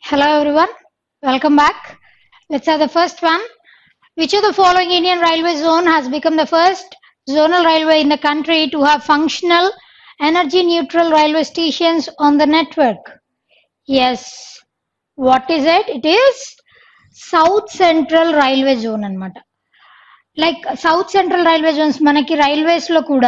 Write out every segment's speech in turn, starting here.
Hello everyone, welcome back. Let's have the first one. Which of the following Indian railway zone has become the first zonal railway in the country to have functional energy neutral railway stations on the network? Yes. What is it? It is South Central Railway Zone అన్నమాట like south central railway zones మనకి railways లో కూడా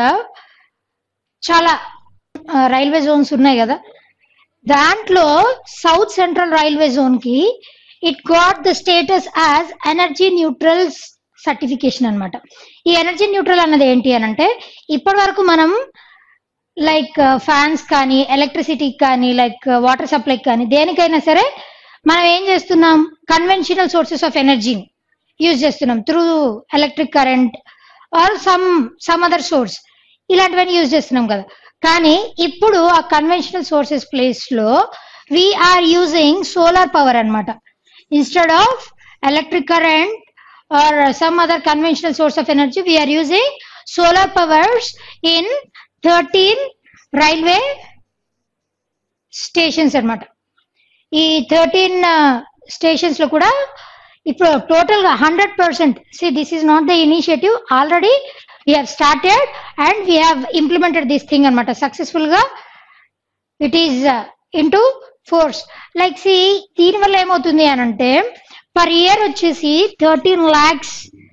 చాలా railway zones ఉన్నాయి కదా దాంట్లో south central railway zone కి it got the status as energy neutral certification అన్నమాట ఈ ఎనర్జీ న్యూట్రల్ అన్నది ఏంటి అని అంటే ఇప్పటి వరకు మనం లైక్ ఫ్యాన్స్ కానీ ఎలక్ట్రిసిటీ కానీ లైక్ వాటర్ సప్లై కానీ దేనికైనా సరే మనం ఏం చేస్తున్నాం కన్వెన్షనల్ సోర్సెస్ ఆఫ్ ఎనర్జీని యూజ్ చేస్తున్నాం through electric current or some some other source ఇలాంటివన్నీ యూజ్ చేస్తున్నాం కదా కానీ ఇప్పుడు ఆ కన్వెన్షనల్ సోర్సెస్ ప్లేస్ లో వీఆర్ యూజింగ్ సోలార్ పవర్ అన్నమాట instead of electric current or some other conventional source of energy we are using solar powers in thirteen railway stations అన్నమాట ఈ థర్టీన్ స్టేషన్స్ లో కూడా ఇప్పుడు టోటల్ గా hundred percent see this is not the initiative already we have started and we have implemented this thing అనమాట successful గా it is into force like see దీని వల్ల ఏమవుతుంది అని అంటే పర్ ఇయర్ వచ్చేసి thirteen lakhs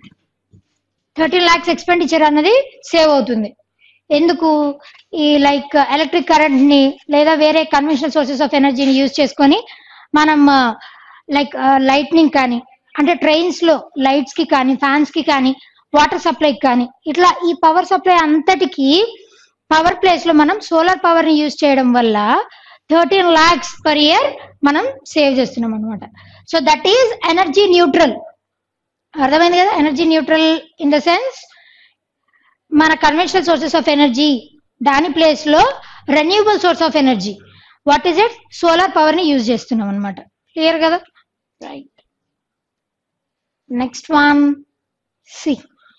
thirteen lakhs expenditure అన్నది save అవుతుంది ఎందుకు ఈ లైక్ ఎలక్ట్రిక్ కరెంట్ ని లేదా వేరే కన్వెన్షనల్ సోర్సెస్ ఆఫ్ ఎనర్జీని యూజ్ చేసుకొని మనం లైక్ లైట్నింగ్ కానీ అంటే ట్రైన్స్ లో లైట్స్ కి కానీ ఫ్యాన్స్ కి కానీ వాటర్ సప్లై కానీ ఇట్లా ఈ పవర్ సప్లై అంతటికి పవర్ ప్లేస్ లో మనం సోలార్ పవర్ ని యూజ్ చేయడం వల్ల థర్టీన్ లాక్స్ పర్ ఇయర్ మనం సేవ్ చేస్తున్నాం అనమాట so that is energy neutral అర్థమైంది కదా energy neutral in the sense మన కన్వెన్షనల్ సోర్సెస్ ఆఫ్ ఎనర్జీ దాని ప్లేస్ లో renewable source of energy what is it solar power ని యూజ్ చేస్తున్నాం అనమాట క్లియర్ కదా right next one see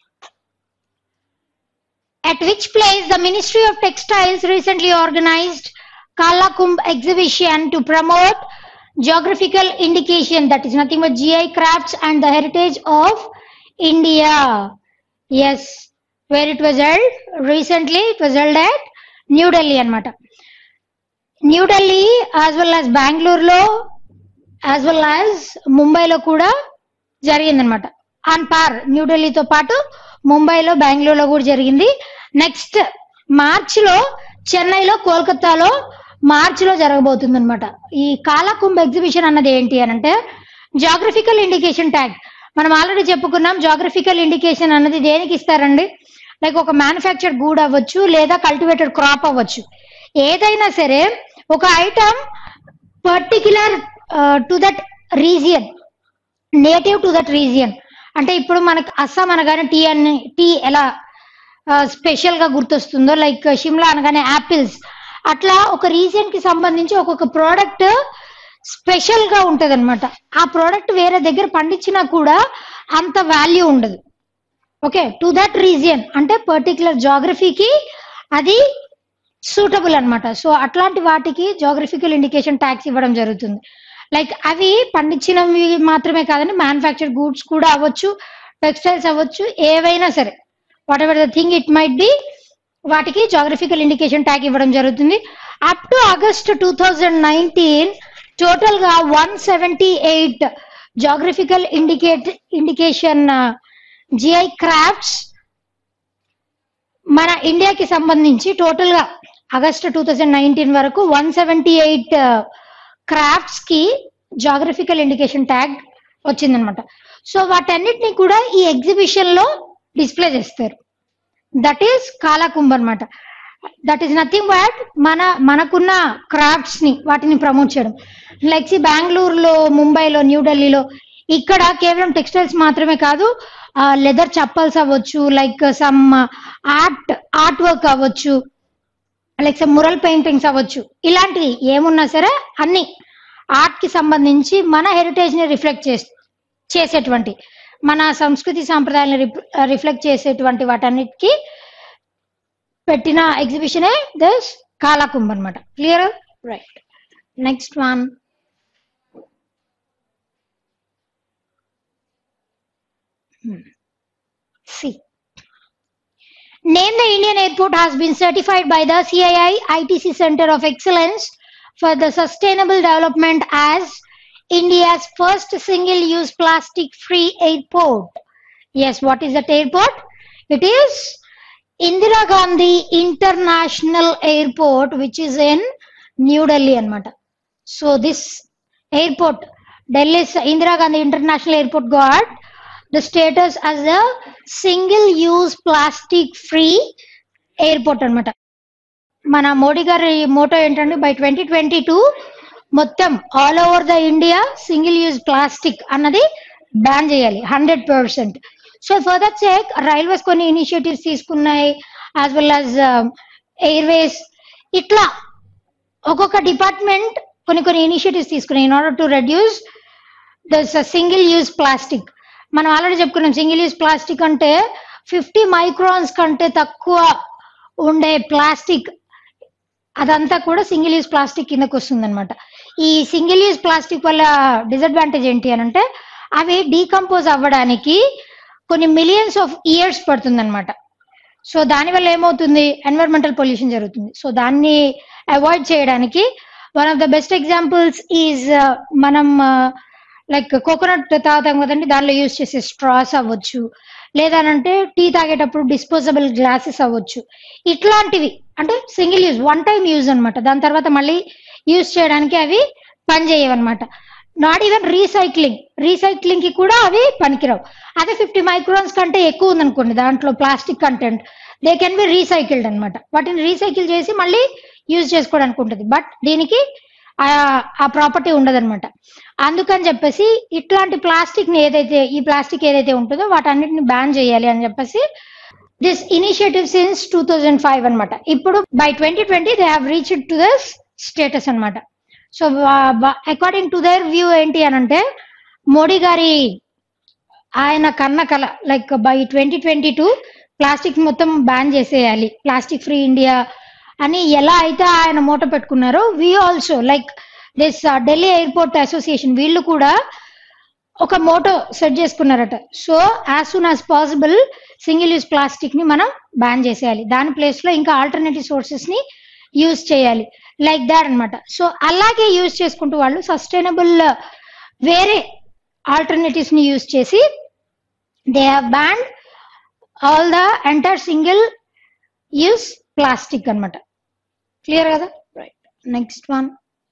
At which place the Ministry of Textiles recently organized Kala Kumbh exhibition to promote geographical indication that is nothing but GI crafts and the heritage of India. Yes, where it was held recently, it was held at New Delhi అనమాట New Delhi as well as బెంగళూరులో as well as ముంబైలో కూడా జరిగిందనమాట on par న్యూఢిల్లీతో పాటు ముంబైలో బెంగళూరులో కూడా జరిగింది నెక్స్ట్ మార్చిలో చెన్నైలో కోల్కతాలో మార్చిలో జరగబోతుంది అనమాట ఈ కాలాకుంభ ఎగ్జిబిషన్ అన్నది ఏంటి అని అంటే జాగ్రఫికల్ ఇండికేషన్ ట్యాగ్ మనం ఆల్రెడీ చెప్పుకున్నాం జాగ్రఫికల్ ఇండికేషన్ అన్నది దేనికి ఇస్తారండి లైక్ ఒక మ్యానుఫ్యాక్చర్ గూడ్ అవ్వచ్చు లేదా కల్టివేటెడ్ క్రాప్ అవ్వచ్చు ఏదైనా సరే ఒక item particular to that region native to that region అంటే ఇప్పుడు మనకు అస్సాం అనగానే టీ అని టీ ఎలా స్పెషల్ గా గుర్తొస్తుందో లైక్ షిమ్లా అనగానే యాపిల్స్ అట్లా ఒక రీజియన్ కి సంబంధించి ఒక్కొక్క ప్రోడక్ట్ స్పెషల్ గా ఉంటది అనమాట ఆ ప్రోడక్ట్ వేరే దగ్గర పండించినా కూడా అంత వాల్యూ ఉండదు ఓకే టు దట్ రీజియన్ అంటే పర్టికులర్ జాగ్రఫీకి అది సూటబుల్ అన్నమాట సో అట్లాంటి వాటికి జాగ్రఫికల్ ఇండికేషన్ ట్యాక్స్ ఇవ్వడం జరుగుతుంది లైక్ అవి పండించినవి మాత్రమే కాదండి మ్యానుఫ్యాక్చర్ గూడ్స్ కూడా అవ్వచ్చు టెక్స్టైల్స్ అవ్వచ్చు ఏవైనా సరే whatever the thing it might be వాటికి జాగ్రఫికల్ ఇండికేషన్ ట్యాగ్ ఇవ్వడం జరుగుతుంది up to August two thousand nineteen total గా one seventy eight geographical indicate indication GI crafts మన ఇండియాకి సంబంధించి టోటల్ గా ఆగస్ట్ టూ థౌజండ్ నైన్టీన్ వరకు వన్ సెవెంటీ ఎయిట్ క్రాఫ్ట్స్ కి జాగ్రఫికల్ ఇండికేషన్ ట్యాగ్ వచ్చిందనమాట సో వాటన్నిటిని కూడా ఈ ఎగ్జిబిషన్ లో డిస్ప్లే చేస్తారు దట్ ఈస్ కాలాకుంభ అనమాట దట్ ఈస్ నథింగ్ బట్ మన మనకున్న క్రాఫ్ట్స్ ని వాటిని ప్రమోట్ చేయడం లైక్ సి బెంగళూరులో ముంబైలో న్యూఢిల్లీలో ఇక్కడ కేవలం టెక్స్టైల్స్ మాత్రమే కాదు లెదర్ చప్పల్స్ అవ్వచ్చు like some art art work అవ్వచ్చు లైక్ సమ్ మురల్ పెయింటింగ్స్ అవ్వచ్చు ఇలాంటివి ఏమున్నా సరే అన్ని ఆర్ట్ కి సంబంధించి మన హెరిటేజ్ ని రిఫ్లెక్ట్ చేసి చేసేటువంటి మన సంస్కృతి సాంప్రదాయాలను రిఫ్లెక్ట్ చేసేటువంటి వాటన్నిటికి పెట్టిన ఎగ్జిబిషనే దస్ కాలాకుంభ అనమాట clear right next one Name the Indian airport has been certified by the CII ITC Center of Excellence for the Sustainable Development as India's first single-use plastic-free airport. Yes, what is that airport? It is Indira Gandhi International Airport, which is in New Delhi, anamata. So this airport, Delhi's Indira Gandhi International Airport, got the status as a single-use plastic-free airport, anamata. మన మోడీ గారి motto ఏంటంటే by twenty twenty two మొత్తం all over the India single use plastic అన్నది ban చేయాలి hundred percent so for that sake railways కొన్ని initiatives తీసుకున్నాయి as well as airways ఇట్లా ఒక్కొక్క డిపార్ట్మెంట్ కొన్ని కొన్ని ఇనిషియేటివ్స్ తీసుకున్నాయి in order to reduce thus single use plastic మనం ఆల్రెడీ చెప్పుకున్నాం సింగిల్ యూజ్ ప్లాస్టిక్ అంటే ఫిఫ్టీ మైక్రాన్స్ కంటే తక్కువ ఉండే ప్లాస్టిక్ అదంతా కూడా సింగిల్ యూజ్ ప్లాస్టిక్ కిందకు వస్తుంది అనమాట ఈ సింగిల్ యూజ్ ప్లాస్టిక్ వల్ల డిసడ్వాంటేజ్ ఏంటి అని అంటే అవి డీకంపోజ్ అవ్వడానికి కొన్ని మిలియన్స్ ఆఫ్ ఇయర్స్ పడుతుంది అనమాట సో దానివల్ల ఏమవుతుంది ఎన్విరాన్మెంటల్ పొల్యూషన్ జరుగుతుంది సో దాన్ని అవాయిడ్ చేయడానికి one of the best examples is మనం లైక్ కోకోనట్ తాగుతాం కదండి దానిలో యూజ్ చేసే స్ట్రాస్ అవ్వచ్చు లేదనంటే టీ తాగేటప్పుడు డిస్పోజబుల్ గ్లాసెస్ అవ్వచ్చు ఇట్లాంటివి అంటే single use one time use అన్నమాట దాని తర్వాత మళ్ళీ యూజ్ చేయడానికి అవి పనిచేయవన్నమాట నాట్ ఈవెన్ రీసైక్లింగ్ రీసైక్లింగ్ కి కూడా అవి పనికిరావు అదే ఫిఫ్టీ మైక్రోన్స్ కంటే ఎక్కువ ఉందనుకోండి దాంట్లో plastic content they can be recycled అనమాట వాటిని రీసైకిల్ చేసి మళ్ళీ యూజ్ చేసుకోవడానికి ఉంటుంది బట్ దీనికి ఆ- ఆ ప్రాపర్టీ ఉండదన్నమాట అందుకని చెప్పేసి ఇట్లాంటి ప్లాస్టిక్ ని ఏదైతే ఈ ప్లాస్టిక్ ఏదైతే ఉంటుందో వాటన్నిటిని బ్యాన్ చేయాలి అని చెప్పేసి this initiative since two thousand five అనమాట ఇప్పుడు by twenty twenty they have reached to this status అనమాట so according to their view ఏంటి అని అంటే మోడీ గారి ఆయన కన్న కల like by twenty twenty two plastic మొత్తం బ్యాన్ చేసేయాలి ప్లాస్టిక్ ఫ్రీ ఇండియా అని ఎలా అయితే ఆయన మూట పెట్టుకున్నారో we also like this Delhi airport association వీళ్ళు కూడా ఒక మోటో సెట్ చేసుకున్నారట so as soon as possible single use plastic ని మనం బ్యాన్ చేసేయాలి దాని ప్లేస్ లో ఇంకా ఆల్టర్నేటివ్ సోర్సెస్ ని యూజ్ చేయాలి లైక్ దాట్ అన్నమాట సో అలాగే యూజ్ చేసుకుంటూ వాళ్ళు సస్టైనబుల్ వేరే ఆల్టర్నేటివ్స్ ని యూజ్ చేసి they have banned all the entire single use plastic అన్నమాట క్లియర్ కదా రైట్ నెక్స్ట్ వన్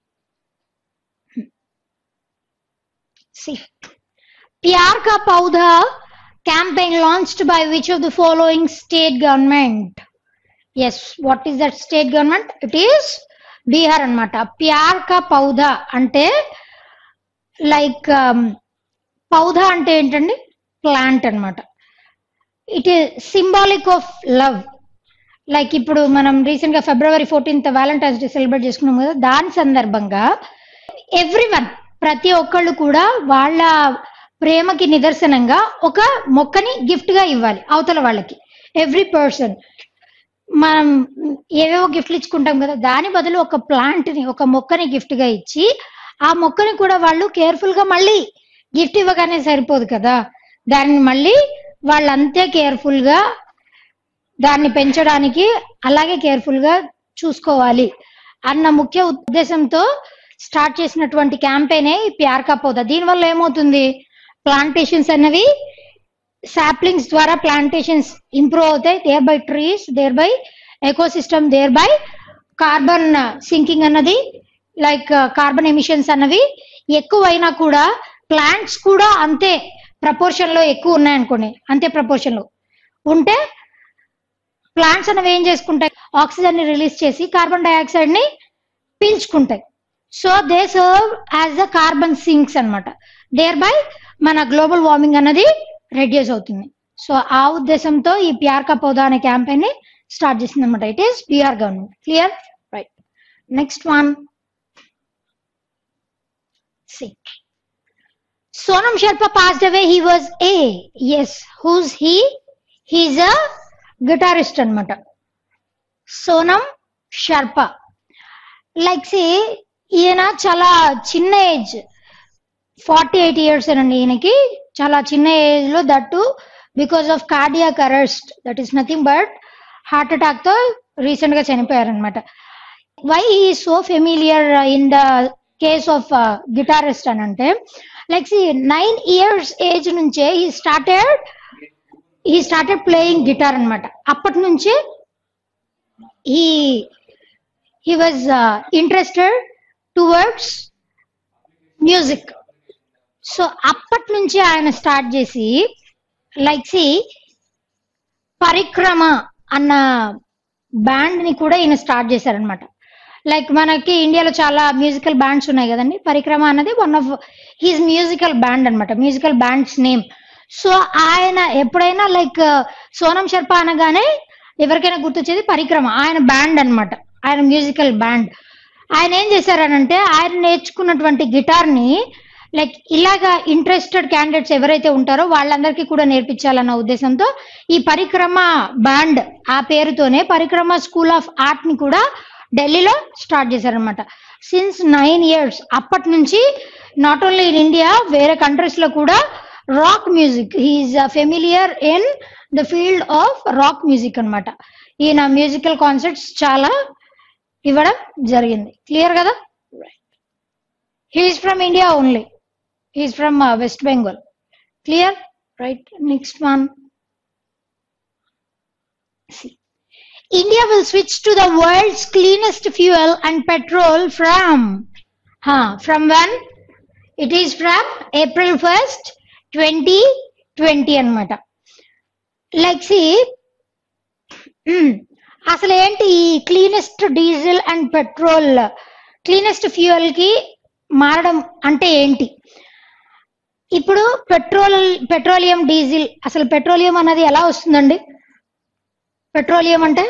సి प्यार का पौधा campaign launched by which of the following state government yes what is that state government it is Bihar అన్నమాట ప్యార్ కా పౌధా అంటే like పౌధా అంటే ఏంటండి ప్లాంట్ అన్నమాట it is symbolic of love like ఇప్పుడు మనం రీసెంట్ గా February fourteenth Valentine's day celebrate చేసుకున్నాం కదా దాని సందర్భంగా ఎవ్రీ వన్ ప్రతి ఒక్కళ్ళు కూడా వాళ్ళ ప్రేమకి నిదర్శనంగా ఒక మొక్కని గిఫ్ట్ గా ఇవ్వాలి అవతల వాళ్ళకి ఎవ్రీ పర్సన్ మనం ఏవేవో గిఫ్ట్లు ఇచ్చుకుంటాం కదా దాని బదులు ఒక ప్లాంట్ ని ఒక మొక్కని గిఫ్ట్ గా ఇచ్చి ఆ మొక్కని కూడా వాళ్ళు కేర్ఫుల్ గా మళ్ళీ గిఫ్ట్ ఇవ్వగానే సరిపోదు కదా దాన్ని మళ్ళీ వాళ్ళు అంతే కేర్ఫుల్ గా దాన్ని పెంచడానికి అలాగే కేర్ఫుల్ గా చూసుకోవాలి అన్న ముఖ్య ఉద్దేశంతో స్టార్ట్ చేసినటువంటి క్యాంపెయినే ఈ ప్యార్ కా పౌదా దీనివల్ల ఏమవుతుంది ప్లాంటేషన్స్ అనేవి సాప్లింగ్స్ ద్వారా ప్లాంటేషన్స్ ఇంప్రూవ్ అవుతాయి thereby trees thereby ecosystem thereby carbon sinking అన్నది లైక్ కార్బన్ ఎమిషన్స్ అన్నవి ఎక్కువైనా కూడా ప్లాంట్స్ కూడా అంతే ప్రపోర్షన్ లో ఎక్కువ ఉన్నాయనుకోండి అంతే ప్రపోర్షన్ లో ఉంటే ప్లాంట్స్ అనేవి ఏం చేసుకుంటాయి ఆక్సిజన్ ని రిలీజ్ చేసి కార్బన్ డైఆక్సైడ్ ని పీల్చుకుంటాయి so they serve as the carbon sinks అన్నమాట దేర్ బై మన గ్లోబల్ వార్మింగ్ అన్నది రెడ్యూస్ అవుతుంది సో ఆ ఉద్దేశంతో ఈ ప్యార్ కా పౌదా అనే క్యాంపెయిన్ ని స్టార్ట్ చేసింది అనమాట it is BR government clear right next one see Sonam Sharpa passed away. He was a yes. Who's he? He's a guitarist అనమాట సోనం షర్ప లైక్ సే ఈయన చాలా చిన్న ఏజ్ ఫార్టీ ఎయిట్ ఇయర్స్ అండి ఈయనకి చాలా చిన్న ఏజ్ లో that because of cardiac arrest that is nothing but heart attack తో రీసెంట్ గా చనిపోయారనమాట వై ఈ so familiar in the case of guitarist అని అంటే like see nine years age నుంచే ఈ స్టార్టెడ్ ఈ స్టార్టెడ్ ప్లేయింగ్ గిటార్ అన్నమాట అప్పటి నుంచే ఈ he was interested towards music so అప్పటి నుంచి ఆయన స్టార్ట్ చేసి లైక్ సి పరిక్రమ అన్న బ్యాండ్ ని కూడా ఈయన స్టార్ట్ చేశారనమాట లైక్ మనకి ఇండియాలో చాలా మ్యూజికల్ బ్యాండ్స్ ఉన్నాయి కదండి పరిక్రమ అన్నది one of his musical band అన్నమాట మ్యూజికల్ బ్యాండ్స్ నేమ్ సో ఆయన ఎప్పుడైనా లైక్ సోనం శర్ప అనగానే ఎవరికైనా గుర్తొచ్చేది పరిక్రమ ఆయన బ్యాండ్ అన్నమాట ఆయన మ్యూజికల్ బ్యాండ్ ఆయన ఏం చేశారనంటే ఆయన నేర్చుకున్నటువంటి గిటార్ ని లైక్ ఇలాగా ఇంట్రెస్టెడ్ క్యాండిడేట్స్ ఎవరైతే ఉంటారో వాళ్ళందరికీ కూడా నేర్పించాలన్న ఉద్దేశంతో ఈ పరిక్రమ బ్యాండ్ ఆ పేరుతోనే పరిక్రమ స్కూల్ ఆఫ్ ఆర్ట్ ని కూడా ఢిల్లీలో స్టార్ట్ చేశారనమాట సిన్స్ నైన్ ఇయర్స్ అప్పటి నుంచి నాట్ ఓన్లీ ఇన్ ఇండియా వేరే కంట్రీస్ లో కూడా rock music he is familiar in the field of rock music అన్నమాట ఈయన మ్యూజికల్ కాన్సర్ట్స్ చాలా ఇవ్వడం జరిగింది క్లియర్ కదా he is from India only he is from West Bengal clear right next one India will switch to the world's cleanest fuel and petrol from, huh, from when? It is from April 1st, 2020 అన్నమాట like C అసలు ఏంటి ఈ cleanest diesel and petrol cleanest fuel కి మారడం అంటే ఏంటి ఇప్పుడు petrol petroleum diesel అసలు పెట్రోలియం అన్నది ఎలా వస్తుందండి పెట్రోలియం అంటే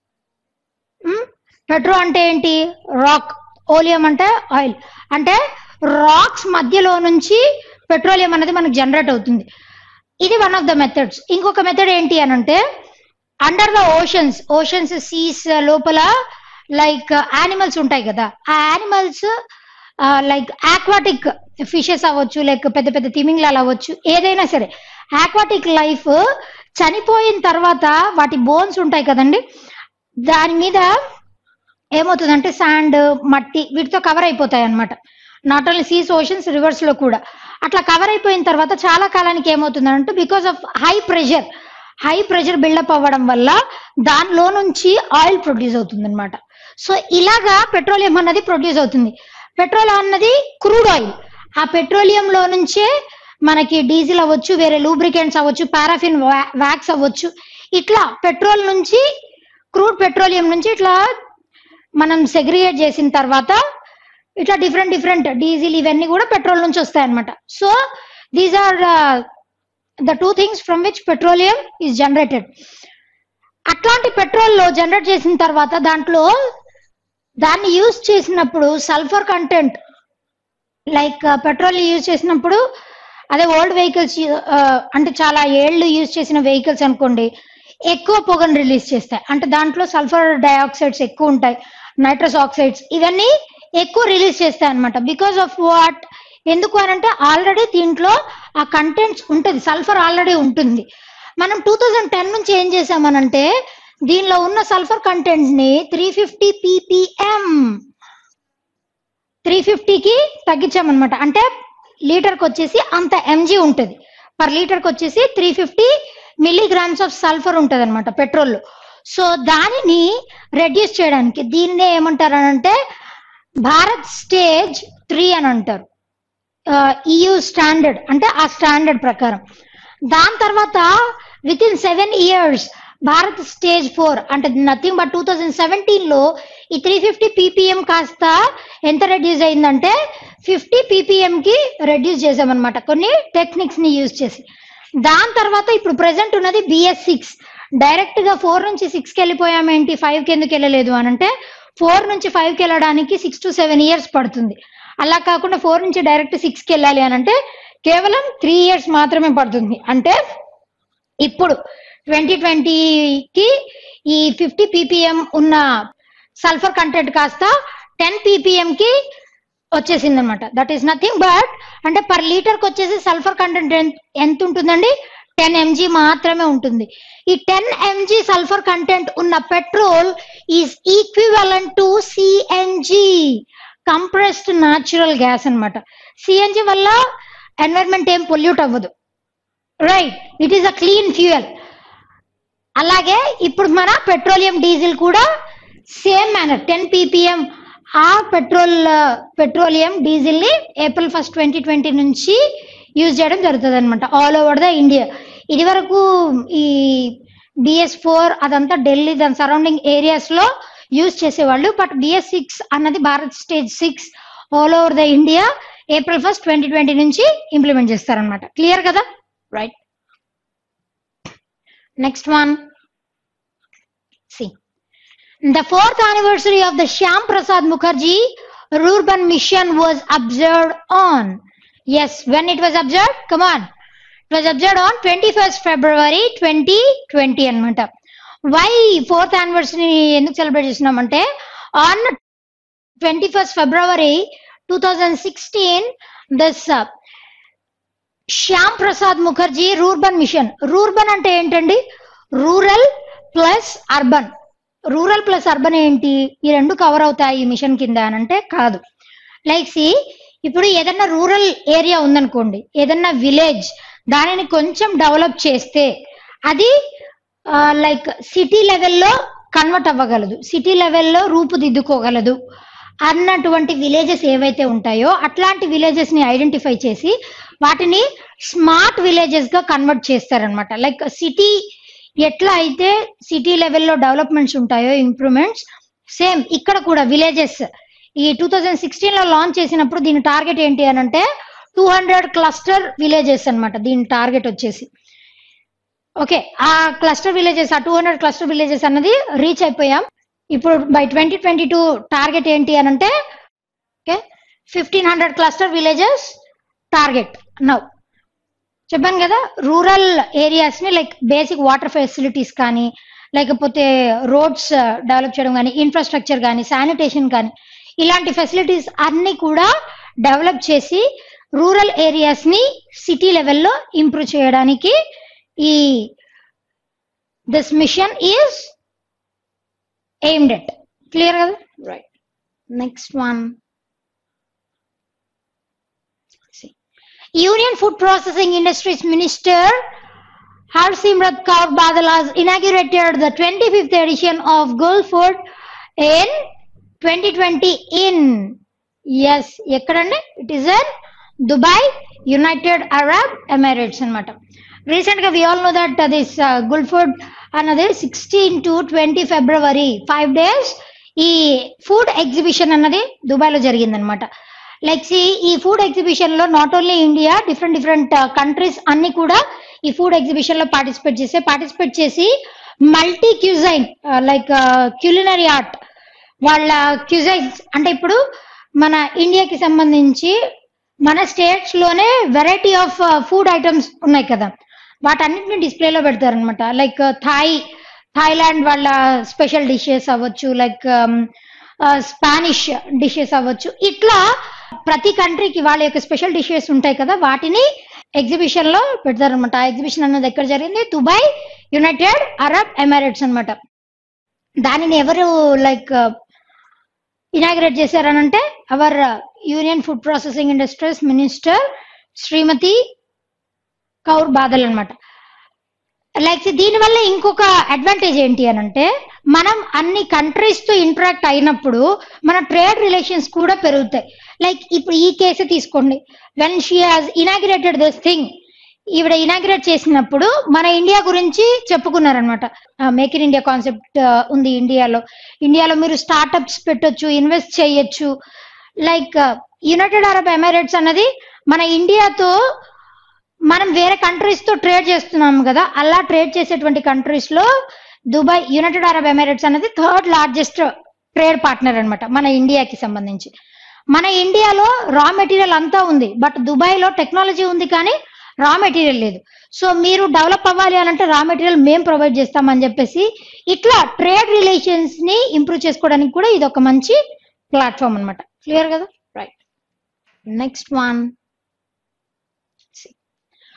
పెట్రో అంటే ఏంటి రాక్ ఓలియం అంటే ఆయిల్ అంటే రాక్స్ మధ్యలో నుంచి పెట్రోలియం అనేది మనకు జనరేట్ అవుతుంది ఇది వన్ ఆఫ్ ద మెథడ్స్ ఇంకొక మెథడ్ ఏంటి అని అంటే under the oceans oceans seas లోపల లైక్ యానిమల్స్ ఉంటాయి కదా ఆ యానిమల్స్ లైక్ ఆక్వాటిక్ ఫిషెస్ అవ్వచ్చు లైక్ పెద్ద పెద్ద తిమింగ్లాలు అవ్వచ్చు ఏదైనా సరే ఆక్వాటిక్ లైఫ్ చనిపోయిన తర్వాత వాటి బోన్స్ ఉంటాయి కదండి దాని మీద ఏమవుతుందంటే శాండ్ మట్టి వీటితో కవర్ అయిపోతాయి అనమాట not only seas oceans rivers లో కూడా అట్లా కవర్ అయిపోయిన తర్వాత చాలా కాలానికి ఏమవుతుందంటే because of high pressure high pressure buildup అవ్వడం వల్ల దానిలో నుంచి ఆయిల్ ప్రొడ్యూస్ అవుతుంది అనమాట సో ఇలాగా పెట్రోలియం అన్నది ప్రొడ్యూస్ అవుతుంది పెట్రోల్ అన్నది క్రూడ్ ఆయిల్ ఆ పెట్రోలియం లో నుంచే మనకి డీజిల్ అవ్వచ్చు వేరే లూబ్రికెంట్స్ అవ్వచ్చు పారాఫిన్ వ్యాక్స్ అవ్వచ్చు ఇట్లా పెట్రోల్ నుంచి క్రూడ్ పెట్రోలియం నుంచి ఇట్లా మనం సెగ్రిగేట్ చేసిన తర్వాత ఇట్లా డిఫరెంట్ డిఫరెంట్ డీజిల్ ఇవన్నీ కూడా పెట్రోల్ నుంచి వస్తాయి అనమాట so these are the two things from which petroleum is generated అట్లాంటి పెట్రోల్ లో జనరేట్ చేసిన తర్వాత దాంట్లో దాన్ని యూజ్ చేసినప్పుడు sulphur content like petrol use చేసినప్పుడు అదే ఓల్డ్ వెహికల్స్ అంటే చాలా ఏళ్ళు యూజ్ చేసిన వెహికల్స్ అనుకోండి ఎక్కువ పొగను రిలీజ్ చేస్తాయి అంటే దాంట్లో సల్ఫర్ డైఆక్సైడ్స్ ఎక్కువ ఉంటాయి నైట్రస్ ఆక్సైడ్స్ ఇవన్నీ ఎక్కువ రిలీజ్ చేస్తాయి అనమాట బికాస్ ఆఫ్ వాట్ ఎందుకు అని అంటే ఆల్రెడీ దీంట్లో ఆ కంటెంట్స్ ఉంటుంది సల్ఫర్ ఆల్రెడీ ఉంటుంది మనం టూ థౌజండ్ టెన్ నుంచి ఏం చేసామనంటే దీనిలో ఉన్న సల్ఫర్ కంటెంట్ ని త్రీ ఫిఫ్టీ పీపీఎం త్రీ ఫిఫ్టీకి తగ్గించామన్నమాట అంటే లీటర్కి వచ్చేసి అంత ఎంజీ ఉంటుంది పర్ లీటర్కి వచ్చేసి three fifty milligrams of sulphur ఉంటుంది అనమాట పెట్రోల్లో సో దానిని రెడ్యూస్ చేయడానికి దీన్నే ఏమంటారు అని అంటే భారత్ స్టేజ్ త్రీ అని అంటారు ఈయూ స్టాండర్డ్ అంటే ఆ స్టాండర్డ్ ప్రకారం దాని తర్వాత within seven years Bharat stage four అంటే nothing but two thousand seventeen లో ఈ త్రీ ఫిఫ్టీ పీపీఎం కాస్త ఎంత రెడ్యూస్ అయిందంటే ఫిఫ్టీ పీపీఎం కి రెడ్యూస్ చేసామన్నమాట కొన్ని టెక్నిక్స్ ని యూజ్ చేసి దాని తర్వాత ఇప్పుడు ప్రెసెంట్ ఉన్నది బిఎస్ సిక్స్ డైరెక్ట్ గా ఫోర్ నుంచి సిక్స్ కి వెళ్ళిపోయామేంటి ఫైవ్ కి ఎందుకు వెళ్ళలేదు అని అంటే ఫోర్ నుంచి ఫైవ్ కి వెళ్ళడానికి సిక్స్ టు సెవెన్ ఇయర్స్ పడుతుంది అలా కాకుండా ఫోర్ నుంచి డైరెక్ట్ సిక్స్ కి వెళ్ళాలి అని అంటే కేవలం త్రీ ఇయర్స్ మాత్రమే పడుతుంది అంటే ఇప్పుడు ట్వంటీ ట్వంటీకి ఈ ఫిఫ్టీ పీపీఎం ఉన్న సల్ఫర్ కంటెంట్ కాస్త టెన్ పీపీఎం కి వచ్చేసింది అనమాట దట్ ఈస్ నథింగ్ బట్ అంటే పర్ లీటర్ కి వచ్చేసి సల్ఫర్ కంటెంట్ ఎంత ఉంటుందండి టెన్ ఎంజీ మాత్రమే ఉంటుంది ఈ టెన్ ఎంజీ సల్ఫర్ కంటెంట్ ఉన్న petrol is equivalent to CNG compressed natural gas అన్నమాట సిఎన్జి వల్ల ఎన్వైర్న్మెంట్ ఏం పొల్యూట్ అవ్వదు right it is a clean fuel అలాగే ఇప్పుడు మన పెట్రోలియం డీజిల్ కూడా సేమ్ మేనర్ టెన్ పీపీఎం ఆ పెట్రోల్ పెట్రోలియం డీజిల్ ని ఏప్రిల్ ఫస్ట్ ట్వంటీ ట్వంటీ నుంచి యూజ్ చేయడం జరుగుతుంది అనమాట ఆల్ ఓవర్ ద ఇండియా ఇది వరకు ఈ బిఎస్ ఫోర్ అదంతా ఢిల్లీ దాని సరౌండింగ్ ఏరియాస్ లో యూజ్ చేసేవాళ్ళు బట్ బిఎస్ సిక్స్ అన్నది Bharat stage six all over the India April first twenty twenty నుంచి ఇంప్లిమెంట్ చేస్తారనమాట క్లియర్ కదా right next one See, the fourth anniversary of the Shyam Prasad Mukherjee Rural Mission was observed on. Yes, when it was observed? Come on. It was observed on 21st February 2020 అనమాట why fourth anniversary ఎందుకు celebrate చేసినామంటే on twenty first February two thousand sixteen thus Shyam Prasad Mukherjee rurban mission rurban అంటే ఏంటండి rural plus urban rural plus urban ఏంటి ఈ రెండు cover అవుతాయి ఈ మిషన్ కింద అని అంటే కాదు లైక్ సి ఇప్పుడు ఏదన్నా రూరల్ ఏరియా ఉందనుకోండి ఏదన్నా విలేజ్ దానిని కొంచెం డెవలప్ చేస్తే అది లైక్ సిటీ లెవెల్లో కన్వర్ట్ అవ్వగలదు సిటీ లెవెల్లో రూపుదిద్దుకోగలదు అన్నటువంటి విలేజెస్ ఏవైతే ఉంటాయో అట్లాంటి విలేజెస్ ని ఐడెంటిఫై చేసి వాటిని స్మార్ట్ విలేజెస్ గా కన్వర్ట్ చేస్తారనమాట లైక్ సిటీ ఎట్లా అయితే సిటీ లెవెల్లో డెవలప్మెంట్స్ ఉంటాయో ఇంప్రూవ్మెంట్స్ సేమ్ ఇక్కడ కూడా విలేజెస్ ఈ టూ థౌజండ్ సిక్స్టీన్ లో లాంచ్ చేసినప్పుడు దీని టార్గెట్ ఏంటి అని అంటే టూ హండ్రెడ్ క్లస్టర్ విలేజెస్ అన్నమాట దీని టార్గెట్ వచ్చేసి ఓకే ఆ క్లస్టర్ విలేజెస్ ఆ టూ హండ్రెడ్ క్లస్టర్ విలేజెస్ అన్నది రీచ్ అయిపోయాం ఇప్పుడు by twenty twenty two target ఏంటి అని అంటే okay fifteen hundred cluster villages target now చెప్పాను కదా రూరల్ ఏరియాస్ ని లైక్ బేసిక్ వాటర్ ఫెసిలిటీస్ కానీ లేకపోతే రోడ్స్ డెవలప్ చేయడం కానీ ఇన్ఫ్రాస్ట్రక్చర్ కానీ శానిటేషన్ కానీ ఇలాంటి ఫెసిలిటీస్ అన్ని కూడా డెవలప్ చేసి రూరల్ ఏరియాస్ ని సిటీ లెవెల్లో ఇంప్రూవ్ చేయడానికి ఈ this mission is aimed at clear కదా right next one Union Food Processing Industries Minister Harsimrat Kaur Badal has inaugurated the 25th edition of Gulf Food in 2020 in yes ఎక్కడండి it is in Dubai United Arab Emirates అన్నమాట recent గా we all know that this Gulfood అన్నది sixteen to twenty February five days ఈ food exhibition అన్నది Dubai లో జరిగిందనమాట like see ఈ food exhibition లో not only India different different countries అన్ని కూడా ఈ ఫుడ్ ఎగ్జిబిషన్ లో పార్టిసిపేట్ చేసి పార్టిసిపేట్ చేసి multi cuisine like culinary art వాళ్ళ క్యూజైన్స్ అంటే ఇప్పుడు మన ఇండియాకి సంబంధించి మన స్టేట్స్ లోనే వెరైటీ ఆఫ్ ఫుడ్ ఐటమ్స్ ఉన్నాయి కదా వాటన్నిటిని డిస్ప్లేలో పెడతారు అనమాట లైక్ థాయ్ థాయిలాండ్ వాళ్ళ స్పెషల్ డిషెస్ అవ్వచ్చు లైక్ స్పానిష్ డిషెస్ అవ్వచ్చు ఇట్లా ప్రతి కంట్రీకి వాళ్ళ యొక్క స్పెషల్ డిషెస్ ఉంటాయి కదా వాటిని ఎగ్జిబిషన్ లో పెడతారనమాట ఆ ఎగ్జిబిషన్ అన్నది ఎక్కడ జరిగింది దుబాయ్ యునైటెడ్ అరబ్ ఎమిరేట్స్ అన్నమాట దానిని ఎవరు లైక్ ఇనాగ్రేట్ చేశారనంటే our union food processing industries minister Shrimati Kaur Badal అన్నమాట లైక్ దీనివల్ల ఇంకొక అడ్వాంటేజ్ ఏంటి అని అంటే మనం అన్ని కంట్రీస్ తో ఇంటరాక్ట్ అయినప్పుడు మన ట్రేడ్ రిలేషన్స్ కూడా పెరుగుతాయి లైక్ ఇప్పుడు ఈ కేసు తీసుకోండి when she has inaugurated this thing ఈవిడ ఇనాగ్రేట్ చేసినప్పుడు మన ఇండియా గురించి చెప్పుకున్నారనమాట మేక్ ఇన్ ఇండియా కాన్సెప్ట్ ఉంది ఇండియాలో ఇండియాలో మీరు స్టార్టప్స్ పెట్టొచ్చు ఇన్వెస్ట్ చేయొచ్చు లైక్ యునైటెడ్ అరబ్ ఎమిరేట్స్ అన్నది మన ఇండియాతో మనం వేరే కంట్రీస్ తో ట్రేడ్ చేస్తున్నాం కదా అలా ట్రేడ్ చేసేటువంటి కంట్రీస్ లో దుబాయ్ యునైటెడ్ అరబ్ ఎమిరేట్స్ అనేది థర్డ్ లార్జెస్ట్ ట్రేడ్ పార్ట్నర్ అన్నమాట మన ఇండియాకి సంబంధించి మన ఇండియాలో రా మెటీరియల్ అంతా ఉంది బట్ దుబాయ్ లో టెక్నాలజీ ఉంది కానీ రా మెటీరియల్ లేదు సో మీరు డెవలప్ అవ్వాలి అని అంటే రా మెటీరియల్ మేము ప్రొవైడ్ చేస్తామని చెప్పేసి ఇట్లా ట్రేడ్ రిలేషన్స్ ని ఇంప్రూవ్ చేసుకోవడానికి కూడా ఇది ఒక మంచి ప్లాట్ఫామ్ అన్నమాట క్లియర్ కదా right next one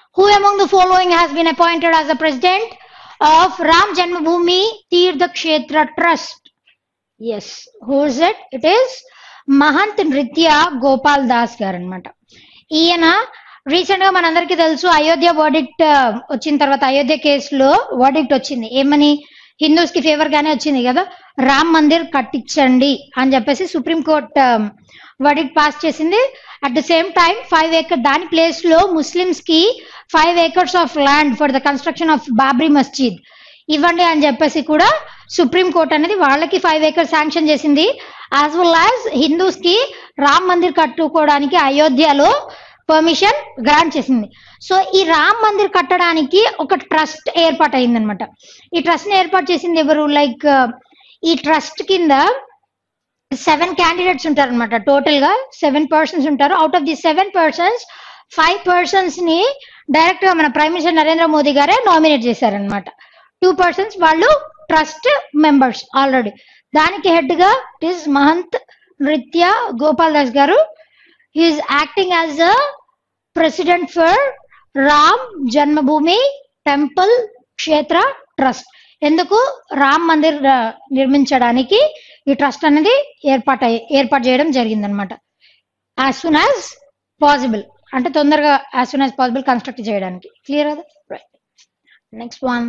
Who among the following has been appointed as the president of Ram Janmabhoomi Tirtha Kshetra Trust? Yes. Who is it? It is Mahant Nritya Gopal Das గారు అనమాట ఈయన రీసెంట్ గా మనందరికీ తెలుసు అయోధ్య వర్డిక్ట్ వచ్చిన తర్వాత అయోధ్య కేసులో వర్డిక్ట్ వచ్చింది ఏమని హిందూస్ కి ఫేవర్ గానే వచ్చింది కదా రామ్ మందిర్ కట్టించండి అని చెప్పేసి సుప్రీం కోర్ట్ వర్డిక్ట్ పాస్ చేసింది at the same time five acre దాని ప్లేస్ లో ముస్లిమ్స్ కి five acres of land for the construction of Babri Masjid ఇవ్వండి అని చెప్పేసి కూడా సుప్రీం కోర్ట్ అనేది వాళ్ళకి ఫైవ్ ఏకర్ శాంక్షన్ చేసింది యాజ్ వెల్ యాజ్ హిందూస్ కి రామ్ మందిర్ కట్టుకోవడానికి అయోధ్యలో పర్మిషన్ గ్రాంట్ చేసింది సో ఈ రామ్ మందిర్ కట్టడానికి ఒక ట్రస్ట్ ఏర్పాటు అయిందనమాట ఈ ట్రస్ట్ ని ఏర్పాటు చేసింది ఎవరు లైక్ ఈ ట్రస్ట్ కింద సెవెన్ క్యాండిడేట్స్ ఉంటారు అనమాట టోటల్ గా సెవెన్ పర్సన్స్ ఉంటారు out of the seven persons five persons ని డైరెక్ట్ గా మన ప్రైమ్ మినిస్టర్ నరేంద్ర మోదీ గారే నామినేట్ చేశారనమాట టూ పర్సన్స్ వాళ్ళు ట్రస్ట్ మెంబర్స్ ఆల్రెడీ దానికి హెడ్ గా ఇట్ ఈస్ మహంత్ నృత్య గోపాల్ దాస్ గారు he is acting as a president for Ram Janmabhoomi temple Kshetra trust ఎందుకు రామ్ మందిర్ ఆ, నిర్మించడానికి ఈ ట్రస్ట్ అనేది ఏర్పాటు అయ్యి- ఏర్పాటు చేయడం జరిగిందనమాట యాజ్ సూన్ యాజ్ పాసిబుల్ అంటే తొందరగా as soon as possible construct చేయడానికి క్లియర్ కదా right next one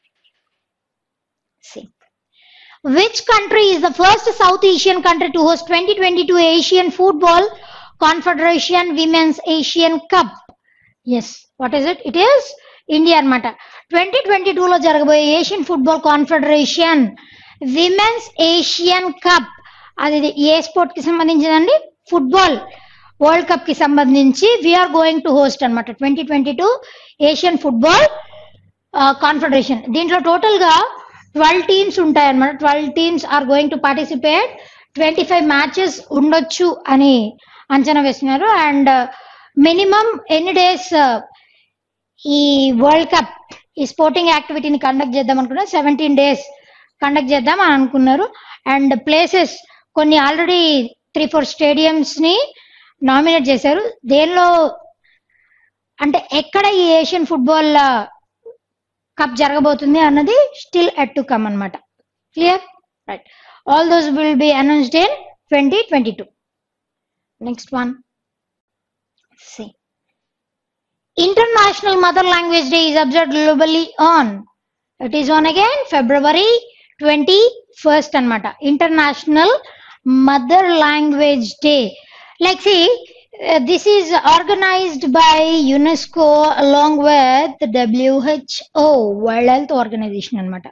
See. Which country is the first South Asian country to host 2022 Asian Football Confederation Women's Asian Cup? Yes. What is it? It is India అనమాట twenty twenty టూలో జరగబోయే Asian football confederation women's Asian cup అది ఏ sport కి సంబంధించిందండి football world cup కి సంబంధించి we are going to host అనమాట twenty twenty two Asian football confederation దీంట్లో టోటల్ గా ట్వెల్వ్ టీమ్స్ ఉంటాయి అనమాట twelve teams are going to participate twenty five matches ఉండొచ్చు అని అంచనా వేస్తున్నారు అండ్ మినిమం ఎన్ని డేస్ ఈ వరల్డ్ కప్ ఈ స్పోర్టింగ్ యాక్టివిటీని కండక్ట్ చేద్దాం అనుకున్నారు సెవెంటీన్ డేస్ కండక్ట్ చేద్దాం అని అనుకున్నారు అండ్ ప్లేసెస్ కొన్ని ఆల్రెడీ త్రీ ఫోర్ స్టేడియంస్ ని నామినేట్ చేశారు దేనిలో అంటే ఎక్కడ ఈ ఏషియన్ ఫుట్బాల్ కప్ జరగబోతుంది అన్నది స్టిల్ ఎట్ టు కమ్ అన్నమాట clear right all those will be announced in twenty twenty two next one see International Mother Language Day is observed globally on. It is on again February 21st అనమాట International Mother Language Day. Like see, uh, this is organized by UNESCO along with the WHO, World Health Organization అనమాట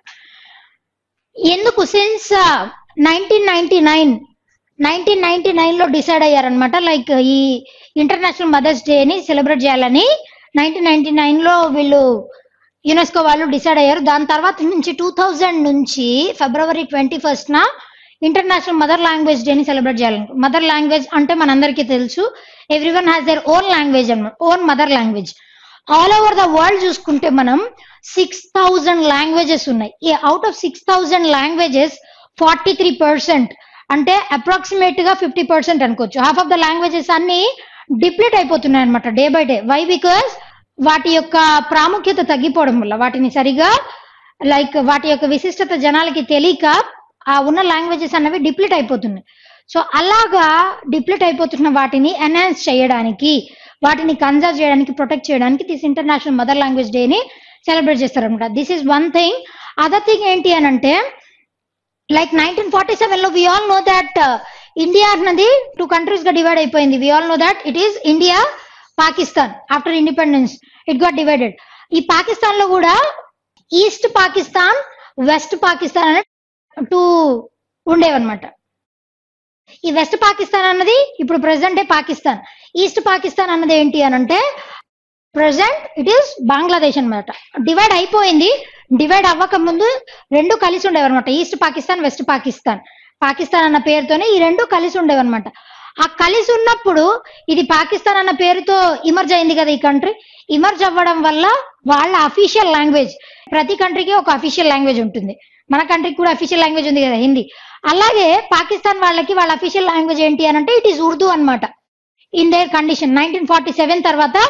ఎందుకు since nineteen ninety nine nineteen ninety nine లో decide అయ్యారనమాట like ఈ international mother's day ని celebrate చేయాలని nineteen ninety nine లో వీళ్ళు UNESCO వాళ్ళు డిసైడ్ అయ్యారు దాని తర్వాత నుంచి టూ థౌజండ్ నుంచి ఫిబ్రవరి ట్వంటీ ఫస్ట్ న ఇంటర్నేషనల్ మదర్ లాంగ్వేజ్ డే ని సెలబ్రేట్ చేయాలని మదర్ లాంగ్వేజ్ అంటే మనందరికీ తెలుసు every one has their own language అనమాట own mother language all over the world చూసుకుంటే మనం సిక్స్ థౌజండ్ లాంగ్వేజెస్ ఉన్నాయి ఈ out of six thousand languages forty three percent అంటే అప్రాక్సిమేట్ గా ఫిఫ్టీ పర్సెంట్ అనుకోవచ్చు హాఫ్ ఆఫ్ ద లాంగ్వేజెస్ అన్ని deplete అయిపోతున్నాయి అనమాట day by day why because వాటి యొక్క ప్రాముఖ్యత తగ్గిపోవడం వల్ల వాటిని సరిగా లైక్ వాటి యొక్క విశిష్టత జనాలకి తెలియక ఆ ఉన్న లాంగ్వేజెస్ అన్నవి డిప్లీట్ అయిపోతున్నాయి సో అలాగా డిప్లీట్ అయిపోతున్న వాటిని ఎన్హాన్స్ చేయడానికి వాటిని కన్జర్వ్ చేయడానికి ప్రొటెక్ట్ చేయడానికి దిస్ ఇంటర్నేషనల్ మదర్ లాంగ్వేజ్ డేని సెలబ్రేట్ చేస్తారనమాట this is one thing other thing ఏంటి అని అంటే లైక్ నైన్టీన్ ఫార్టీ సెవెన్ లో we all know that India అన్నది టూ కంట్రీస్ గా డివైడ్ అయిపోయింది we all know that it is India Pakistan after independence it got divided ఈ పాకిస్తాన్ లో కూడా ఈస్ట్ పాకిస్తాన్ వెస్ట్ పాకిస్తాన్ అనే టూ ఉండేవన్నమాట ఈ వెస్ట్ పాకిస్తాన్ అన్నది ఇప్పుడు present day Pakistan east Pakistan అన్నది ఏంటి అని అంటే ప్రజెంట్ ఇట్ ఈస్ బంగ్లాదేశ్ అన్నమాట డివైడ్ అయిపోయింది డివైడ్ అవ్వక ముందు రెండు కలిసి ఉండేవన్నమాట ఈస్ట్ పాకిస్తాన్ వెస్ట్ పాకిస్తాన్ పాకిస్తాన్ అన్న పేరుతోనే ఈ రెండు కలిసి ఉండేవన్నమాట ఆ కలిసి ఉన్నప్పుడు ఇది పాకిస్తాన్ అన్న పేరుతో ఇమర్జ్ అయింది కదా ఈ కంట్రీ ఇమర్జ్ అవ్వడం వల్ల వాళ్ళ అఫీషియల్ లాంగ్వేజ్ ప్రతి కంట్రీకి ఒక అఫీషియల్ లాంగ్వేజ్ ఉంటుంది మన కంట్రీకి కూడా అఫీషియల్ లాంగ్వేజ్ ఉంది కదా హిందీ అలాగే పాకిస్తాన్ వాళ్ళకి వాళ్ళ అఫీషియల్ లాంగ్వేజ్ ఏంటి అని అంటే ఇట్ ఈస్ ఉర్దూ అన్నమాట in their condition nineteen forty seven తర్వాత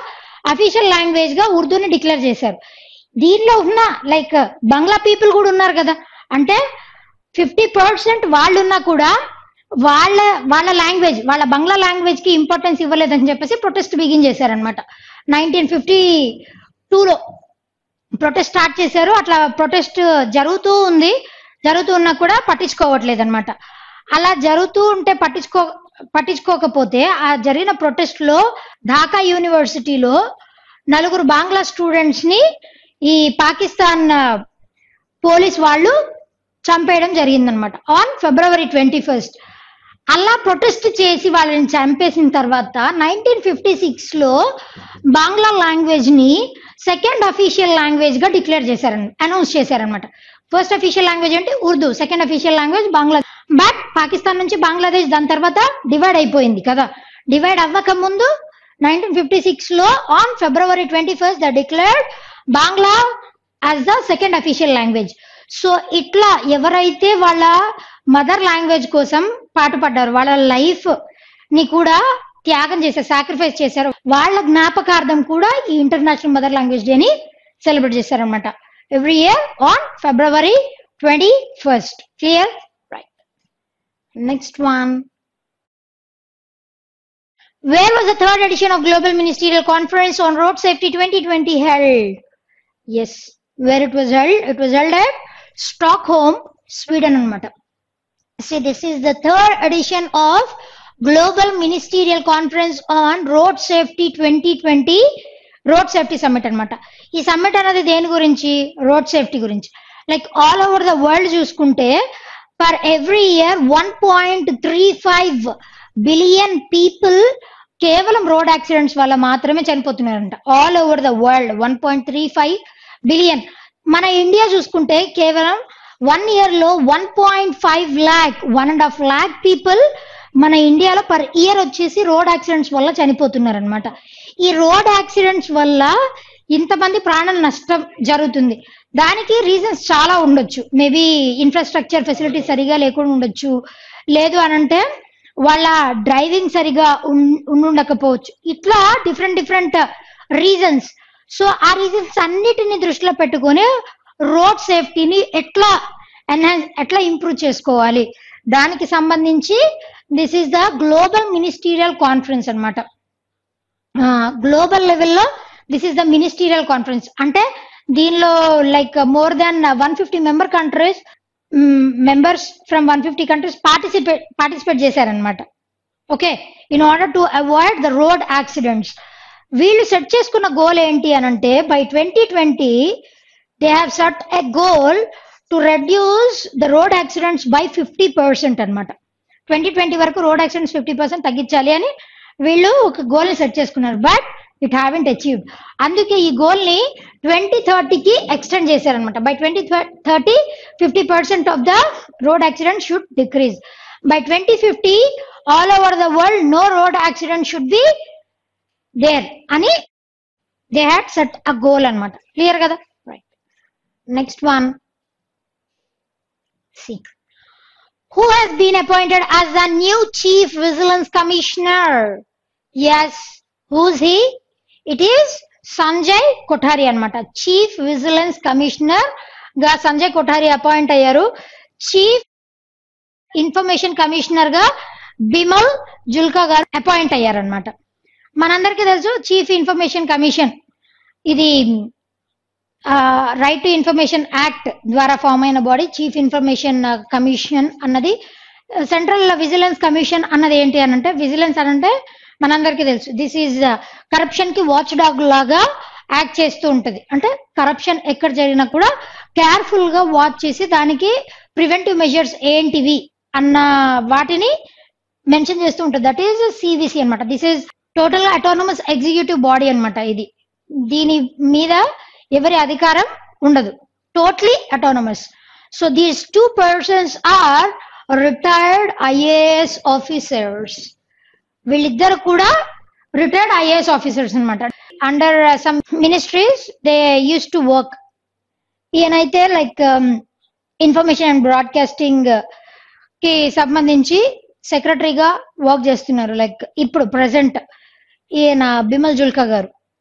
అఫీషియల్ లాంగ్వేజ్ గా ఉర్దూని డిక్లేర్ చేశారు దీనిలో ఉన్న లైక్ బంగ్లా పీపుల్ కూడా ఉన్నారు కదా అంటే ఫిఫ్టీ పర్సెంట్ వాళ్ళు ఉన్నా కూడా వాళ్ళ వాళ్ళ లాంగ్వేజ్ వాళ్ళ బంగ్లా లాంగ్వేజ్ కి ఇంపార్టెన్స్ ఇవ్వలేదని చెప్పేసి ప్రొటెస్ట్ బిగిన్ చేశారనమాట నైన్టీన్ ఫిఫ్టీ టూలో ప్రొటెస్ట్ స్టార్ట్ చేశారు అట్లా ప్రొటెస్ట్ జరుగుతూ ఉంది జరుగుతూ ఉన్నా కూడా పట్టించుకోవట్లేదు అనమాట అలా జరుగుతూ ఉంటే పట్టించుకో పట్టించుకోకపోతే ఆ జరిగిన ప్రొటెస్ట్ లో ఢాకా యూనివర్సిటీలో నలుగురు బాంగ్లా స్టూడెంట్స్ ని ఈ పాకిస్తాన్ ఆ, పోలీస్ వాళ్ళు చంపేయడం జరిగిందనమాట ఆన్ ఫిబ్రవరి ట్వంటీ ఫస్ట్ అలా ప్రొటెస్ట్ చేసి వాళ్ళని చంపేసిన తర్వాత నైన్టీన్ ఫిఫ్టీ సిక్స్ లో బాంగ్లా లాంగ్వేజ్ ని సెకండ్ అఫీషియల్ లాంగ్వేజ్ గా డిక్లేర్ చేశారన్ అనౌన్స్ చేశారనమాట ఫస్ట్ అఫీషియల్ లాంగ్వేజ్ అంటే Urdu second official language Bangla but Pakistan నుంచి బంగ్లాదేశ్ దాని తర్వాత డివైడ్ అయిపోయింది కదా డివైడ్ అవ్వక ముందు నైన్టీన్ ఫిఫ్టీ సిక్స్ లో on February twenty first the declared Bangla as the second official language so ఇట్లా ఎవరైతే వాళ్ళ మదర్ లాంగ్వేజ్ కోసం పాటుపడ్డారు వాళ్ళ లైఫ్ ని కూడా త్యాగం చేశారు సాక్రిఫైస్ చేశారు వాళ్ళ జ్ఞాపకార్థం కూడా ఈ ఇంటర్నేషనల్ మదర్ లాంగ్వేజ్ డేని సెలబ్రేట్ చేశారనమాట every year on February twenty first clear right next one Where was the third edition of Global Ministerial Conference on Road Safety 2020 held? Yes, where it was held? It was held at Stockholm, Sweden అనమాట See, this is the third edition of Global Ministerial Conference on Road Safety 2020 road safety summit అన్నమాట ఈ summit అనేది దేని గురించి road safety గురించి like all over the world చూసుకుంటే for every year one point three five billion people కేవలం road accidents వల్ల మాత్రమే చనిపోతున్నారంట all over the world one point three five billion మన ఇండియా చూసుకుంటే కేవలం వన్ ఇయర్ లో one point five lakh one and half lakh people మన ఇండియాలో పర్ ఇయర్ వచ్చేసి రోడ్ యాక్సిడెంట్స్ వల్ల చనిపోతున్నారు అనమాట ఈ రోడ్ యాక్సిడెంట్స్ వల్ల ఇంతమంది ప్రాణాల నష్టం జరుగుతుంది దానికి రీజన్స్ చాలా ఉండొచ్చు మేబీ ఇన్ఫ్రాస్ట్రక్చర్ ఫెసిలిటీ సరిగా లేకుండా ఉండొచ్చు లేదు అని అంటే వాళ్ళ డ్రైవింగ్ సరిగా ఉన్- ఉండుండకపోవచ్చు ఇట్లా డిఫరెంట్ డిఫరెంట్ రీజన్స్ సో ఆ రీజన్స్ అన్నిటిని దృష్టిలో పెట్టుకొని రోడ్ సేఫ్టీని ఎట్లా ఎన్హాన్స్ ఎట్లా ఇంప్రూవ్ చేసుకోవాలి దానికి సంబంధించి this is the global ministerial conference అన్నమాట గ్లోబల్ లెవెల్లో this is the ministerial conference అంటే దీనిలో like more than one fifty member countries members from one fifty countries participate participate చేశారనమాట okay in order to avoid the road accidents వీళ్ళు set చేసుకున్న goal ఏంటి అని అంటే by twenty twenty they have set a goal to reduce the road accidents by fifty percent అనమాట twenty twenty వరకు road accidents fifty percent తగ్గించాలి అని వీళ్ళు ఒక గోల్ ని సెట్ చేసుకున్నారు బట్ ఇట్ హ్యావెంట్ అచీవ్డ్ అందుకే ఈ గోల్ ని ట్వంటీ థర్టీకి ఎక్స్టెండ్ చేశారనమాట by twenty thirty fifty percent of the road accident should decrease by twenty fifty all over the world no road accident should be there అని they had set a goal అన్నమాట clear కదా right next one see who has been appointed as the new chief vigilance commissioner yes who's he it is Sanjay Kothari అన్నమాట chief vigilance commissioner గా Sanjay Kothari appoint అయ్యారు chief information commissioner గా బిమల్ జుల్కా గారు appoint అయ్యారనమాట మనందరికీ తెలుసు చీఫ్ ఇన్ఫర్మేషన్ కమిషన్ ఇది రైట్ టు ఇన్ఫర్మేషన్ యాక్ట్ ద్వారా ఫామ్ అయిన బాడీ చీఫ్ ఇన్ఫర్మేషన్ కమిషన్ అన్నది సెంట్రల్ విజిలెన్స్ కమిషన్ అన్నది ఏంటి అని అంటే విజిలెన్స్ అని అంటే మనందరికీ తెలుసు దిస్ ఈజ్ కరప్షన్ కి వాచ్ డాగ్ లాగా యాక్ట్ చేస్తూ ఉంటది అంటే కరప్షన్ ఎక్కడ జరిగినా కూడా కేర్ఫుల్ గా వాచ్ చేసి దానికి ప్రివెంటివ్ మెజర్స్ ఏంటివి అన్న వాటిని మెన్షన్ చేస్తూ ఉంటుంది దట్ ఈస్ సివిసి అన్నమాట this is total autonomous executive body అన్నమాట ఇది దీని మీద ఎవరి అధికారం ఉండదు totally autonomous so these two persons are retired IAS officers వీళ్ళిద్దరు కూడా రిటైర్డ్ ఐఏఎస్ ఆఫీసర్స్ అన్నమాట under some ministries they use to work ఈయనైతే లైక్ ఇన్ఫర్మేషన్ అండ్ బ్రాడ్కాస్టింగ్ కి సంబంధించి సెక్రటరీగా వర్క్ చేస్తున్నారు లైక్ ఇప్పుడు ప్రజెంట్ ఈయన బిమల్ జుల్కా గారు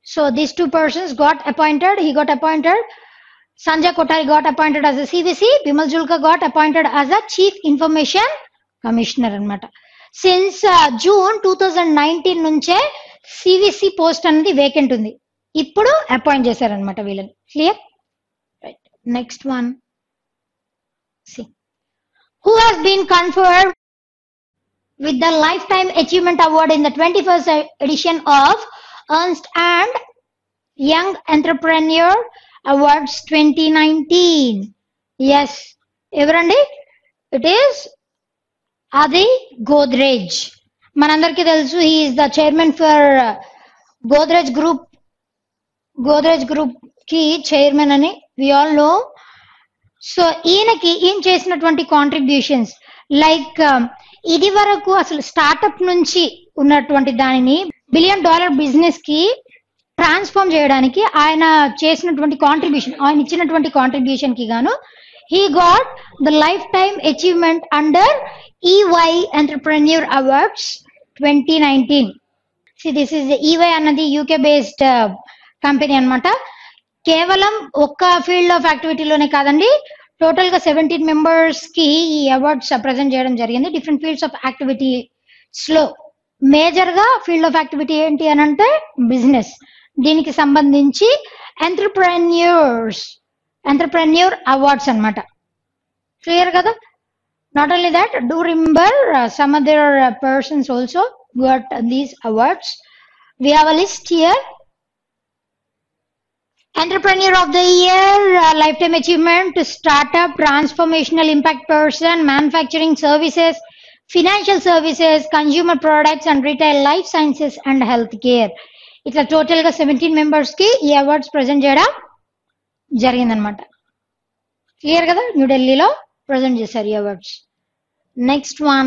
So these two persons got appointed. He got appointed. Sanjay Kothari got appointed as a CVC. Bimal Julka got appointed as a Chief Information Commissioner అన్నమాట since June two thousand nineteen నుంచే CVC post అనేది vacant ఉంది ఇప్పుడు appoint చేశారనమాట వీళ్ళని clear right next one see who has been conferred with the Lifetime Achievement Award in the 21st edition of Ernst and Young Entrepreneur Awards 2019. Yes, ఎవరండి it is అది గోద్రేజ్ మనందరికీ తెలుసు he is the chairman for Godrej group Godrej group కి chairman అని we all no so ఈయనకి ఈయన చేసినటువంటి contributions like ఇది వరకు అసలు స్టార్టప్ నుంచి ఉన్నటువంటి దానిని బిలియన్ డాలర్ బిజినెస్ కి ట్రాన్స్ఫార్మ్ చేయడానికి ఆయన చేసినటువంటి కాంట్రిబ్యూషన్ ఆయన ఇచ్చినటువంటి కాంట్రిబ్యూషన్ కి గాను he got the lifetime achievement under EY entrepreneur awards twenty nineteen see this is EY అన్నది యూకే బేస్డ్ కంపెనీ అన్నమాట కేవలం ఒక్క ఫీల్డ్ ఆఫ్ యాక్టివిటీలోనే కాదండి టోటల్ గా సెవెంటీన్ మెంబర్స్ కి ఈ అవార్డ్స్ ప్రజెంట్ చేయడం జరిగింది డిఫరెంట్ ఫీల్డ్స్ ఆఫ్ యాక్టివిటీస్ లో మేజర్ గా ఫీల్డ్ ఆఫ్ యాక్టివిటీ ఏంటి అని అంటే బిజినెస్ దీనికి సంబంధించి ఎంటర్ప్రెన్యూర్స్ ఎంటర్ప్రెన్యూర్ అవార్డ్స్ అన్నమాట క్లియర్ కదా not only that do remember some other persons also got these awards we have a list here Entrepreneur of the Year, uh, Lifetime Achievement, Startup, Transformational Impact Person, Manufacturing Services, Financial Services, Consumer Products and Retail, Life Sciences and Healthcare. ఇట్లా total గా seventeen members కి ఈ awards present చేయడం జరిగిందనమాట clear కదా న్యూఢిల్లీలో present చేశారు ఈ awards next one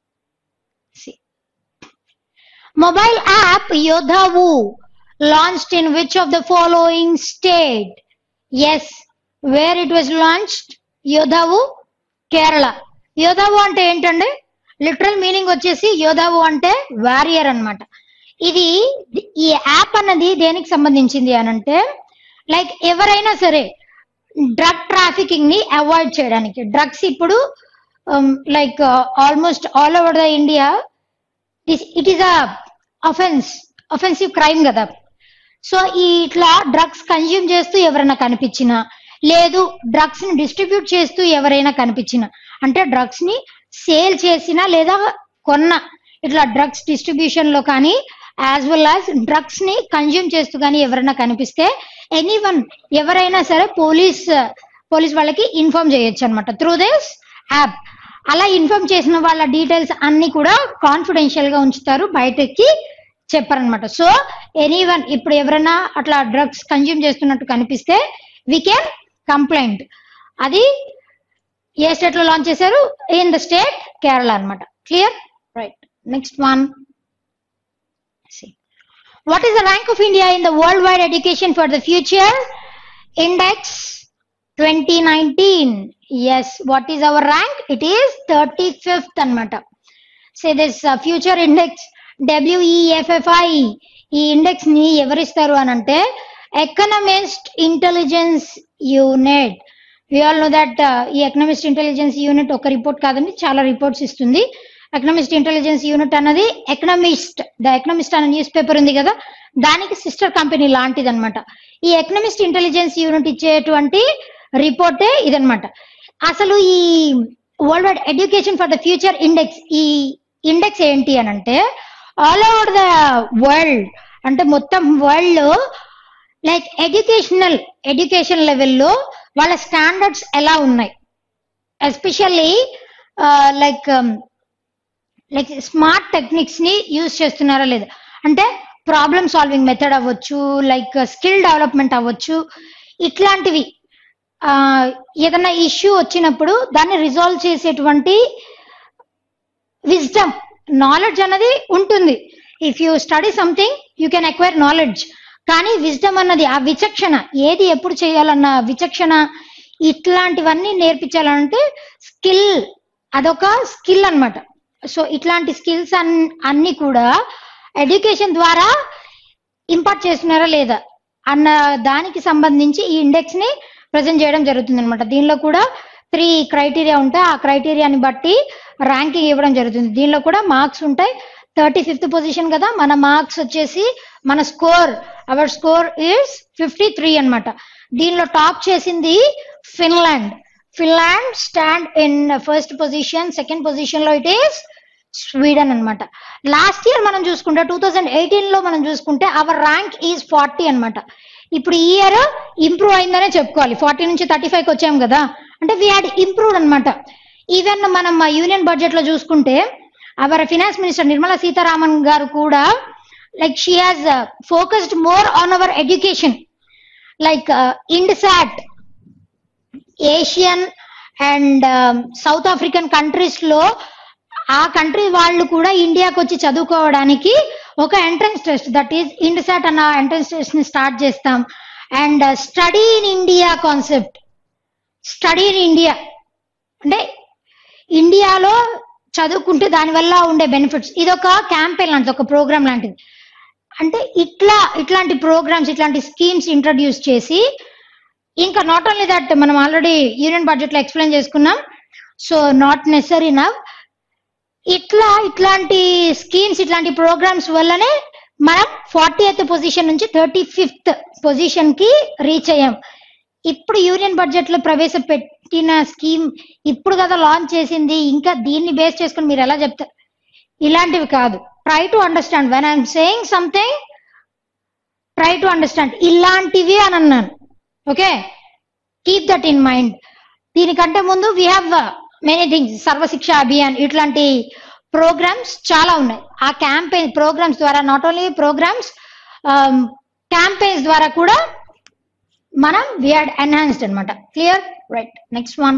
mobile app Yodhav launched in which of the following state? Yes, where it was launched? Yodhav Kerala Yodhav అంటే ఏంటండి లిటరల్ మీనింగ్ వచ్చేసి యోధావు అంటే వారియర్ అన్నమాట ఇది ఈ యాప్ అన్నది దేనికి సంబంధించింది అని అంటే లైక్ ఎవరైనా సరే డ్రగ్ ట్రాఫికింగ్ ని అవాయిడ్ చేయడానికి డ్రగ్స్ ఇప్పుడు like almost all over the India it is a offence offensive crime కదా సో ఈ ఇట్లా డ్రగ్స్ కన్జ్యూమ్ చేస్తూ ఎవరైనా కనిపించినా లేదు డ్రగ్స్ ని డిస్ట్రిబ్యూట్ చేస్తూ ఎవరైనా కనిపించినా అంటే డ్రగ్స్ ని సేల్ చేసినా లేదా కొన్న ఇట్లా డ్రగ్స్ డిస్ట్రిబ్యూషన్ లో కానీ యాజ్ వెల్ యాజ్ డ్రగ్స్ ని కన్జ్యూమ్ చేస్తూ కానీ ఎవరైనా కనిపిస్తే ఎనీ వన్ ఎవరైనా సరే పోలీస్ పోలీస్ వాళ్ళకి ఇన్ఫార్మ్ చేయొచ్చు అనమాట త్రూ దిస్ యాప్ అలా ఇన్ఫార్మ్ చేసిన వాళ్ళ డీటెయిల్స్ అన్ని కూడా కాన్ఫిడెన్షియల్ గా ఉంచుతారు బయటకి చెప్పారనమాట సో ఎనీ వన్ ఇప్పుడు ఎవరైనా అట్లా డ్రగ్స్ కన్జ్యూమ్ చేస్తున్నట్టు కనిపిస్తే వి కెన్ కంప్లైంట్ అది ఏ స్టేట్ లో లాంచ్ చేశారు ఇన్ ద స్టేట్ కేరళ అన్నమాట clear right next one what is the rank of India in the world wide education for the future index 2019 yes what is our rank it is 35th అన్నమాట say this uh, future index WEFFI ఈ index ని ఎవరిస్తారు అని అంటే economist intelligence unit we all know that ఈ economist intelligence unit ఒక report కాదండి చాలా రిపోర్ట్స్ ఇస్తుంది ఎకనమిస్ట్ ఇంటెలిజెన్స్ యూనిట్ అన్నది ఎకనమిస్ట్ ద ఎకనమిస్ట్ అనే న్యూస్ పేపర్ ఉంది కదా దానికి సిస్టర్ కంపెనీ లాంటిది అనమాట ఈ ఎకనమిస్ట్ ఇంటెలిజెన్స్ యూనిట్ ఇచ్చేటువంటి రిపోర్టే ఇదనమాట అసలు ఈ world wide education for the future index ఈ ఇండెక్స్ ఏంటి అని అంటే ఆల్ ఓవర్ ద వరల్డ్ అంటే మొత్తం వరల్డ్ లో లైక్ ఎడ్యుకేషనల్ ఎడ్యుకేషన్ లెవెల్లో వాళ్ళ స్టాండర్డ్స్ ఎలా ఉన్నాయి especially like like smart techniques ని యూజ్ చేస్తున్నారా లేదా అంటే ప్రాబ్లమ్ సాల్వింగ్ మెథడ్ అవ్వచ్చు లైక్ స్కిల్ డెవలప్మెంట్ అవ్వచ్చు ఇట్లాంటివి ఆ, ఏదైనా ఇష్యూ వచ్చినప్పుడు దాన్ని రిజాల్వ్ చేసేటువంటి విజ్డమ్ నాలెడ్జ్ అన్నది ఉంటుంది if you study something you can acquire knowledge కానీ విజ్డమ్ అన్నది ఆ విచక్షణ ఏది ఎప్పుడు చేయాలన్న విచక్షణ ఇట్లాంటివన్నీ నేర్పించాలంటే స్కిల్ అదొక స్కిల్ అన్నమాట సో ఇట్లాంటి స్కిల్స్ అన్ అన్ని కూడా ఎడ్యుకేషన్ ద్వారా ఇంపార్ట్ చేస్తున్నారా లేదా అన్న దానికి సంబంధించి ఈ ఇండెక్స్ ని ప్రజెంట్ చేయడం జరుగుతుంది అనమాట దీనిలో కూడా త్రీ క్రైటీరియా ఉంటాయి ఆ క్రైటీరియాని బట్టి ర్యాంకింగ్ ఇవ్వడం జరుగుతుంది దీనిలో కూడా మార్క్స్ ఉంటాయి థర్టీ ఫిఫ్త్ పొజిషన్ కదా మన మార్క్స్ వచ్చేసి మన score our score is fifty three అనమాట దీనిలో టాప్ చేసింది Finland Finland stand in first position second position లో ఇట్ ఈస్ స్వీడన్ అన్నమాట లాస్ట్ ఇయర్ మనం చూసుకుంటే టూ థౌజండ్ ఎయిటీన్ లో మనం చూసుకుంటే అవర్ ర్యాంక్ ఈజ్ ఫార్టీ అన్నమాట ఇప్పుడు ఈ ఇయర్ ఇంప్రూవ్ అయిందనే చెప్పుకోవాలి ఫార్టీ నుంచి థర్టీ ఫైవ్ వచ్చాం కదా అంటే వీ హ్యాడ్ ఇంప్రూవ్డ్ అనమాట ఈవెన్ మనం యూనియన్ బడ్జెట్ లో చూసుకుంటే our finance minister Nirmala Sitharaman గారు కూడా like she has focused more on our education like IndSAT Asian and South African countries లో ఆ కంట్రీ వాళ్ళు కూడా ఇండియాకి వచ్చి చదువుకోవడానికి ఒక entrance test that is IndSAT అన్న ఎంట్రన్స్ టెస్ట్ ని స్టార్ట్ చేస్తాం and study in India concept study in India అంటే ఇండియాలో చదువుకుంటే దానివల్ల ఉండే బెనిఫిట్స్ ఇది ఒక క్యాంపెయిన్ లాంటిది ఒక ప్రోగ్రామ్ లాంటిది అంటే ఇట్లా ఇట్లాంటి ప్రోగ్రామ్స్ ఇట్లాంటి స్కీమ్స్ ఇంట్రడ్యూస్ చేసి ఇంకా నాట్ ఓన్లీ దట్ మనం ఆల్రెడీ యూనియన్ బడ్జెట్ లో ఎక్స్ప్లెయిన్ చేసుకున్నాం సో నాట్ నెసరీ నవ్ ఇట్లా ఇట్లాంటి స్కీమ్స్ ఇట్లాంటి ప్రోగ్రామ్స్ వల్లనే మనం ఫార్టీ ఎయిత్ పొజిషన్ నుంచి థర్టీ ఫిఫ్త్ పొజిషన్ కి రీచ్ అయ్యాం ఇప్పుడు యూనియన్ బడ్జెట్ లో ప్రవేశపెట్టిన స్కీమ్ ఇప్పుడు కదా లాంచ్ చేసింది ఇంకా దీన్ని బేస్ చేసుకుని మీరు ఎలా చెప్తారు ఇలాంటివి కాదు try to understand when I'm saying something try to understand ఇలాంటివి అని అన్నాను okay keep that in mind దీనికంటే ముందు we have many things Sarva Shiksha Abhiyan ఇట్లాంటి ప్రోగ్రామ్స్ చాలా ఉన్నాయి ఆ క్యాంపెయిన్ ప్రోగ్రామ్స్ ద్వారా నాట్ ఓన్లీ ప్రోగ్రామ్స్ క్యాంపెయిన్స్ ద్వారా కూడా మనం విఆర్ ఎన్హాన్స్డ్ అనమాట clear right next one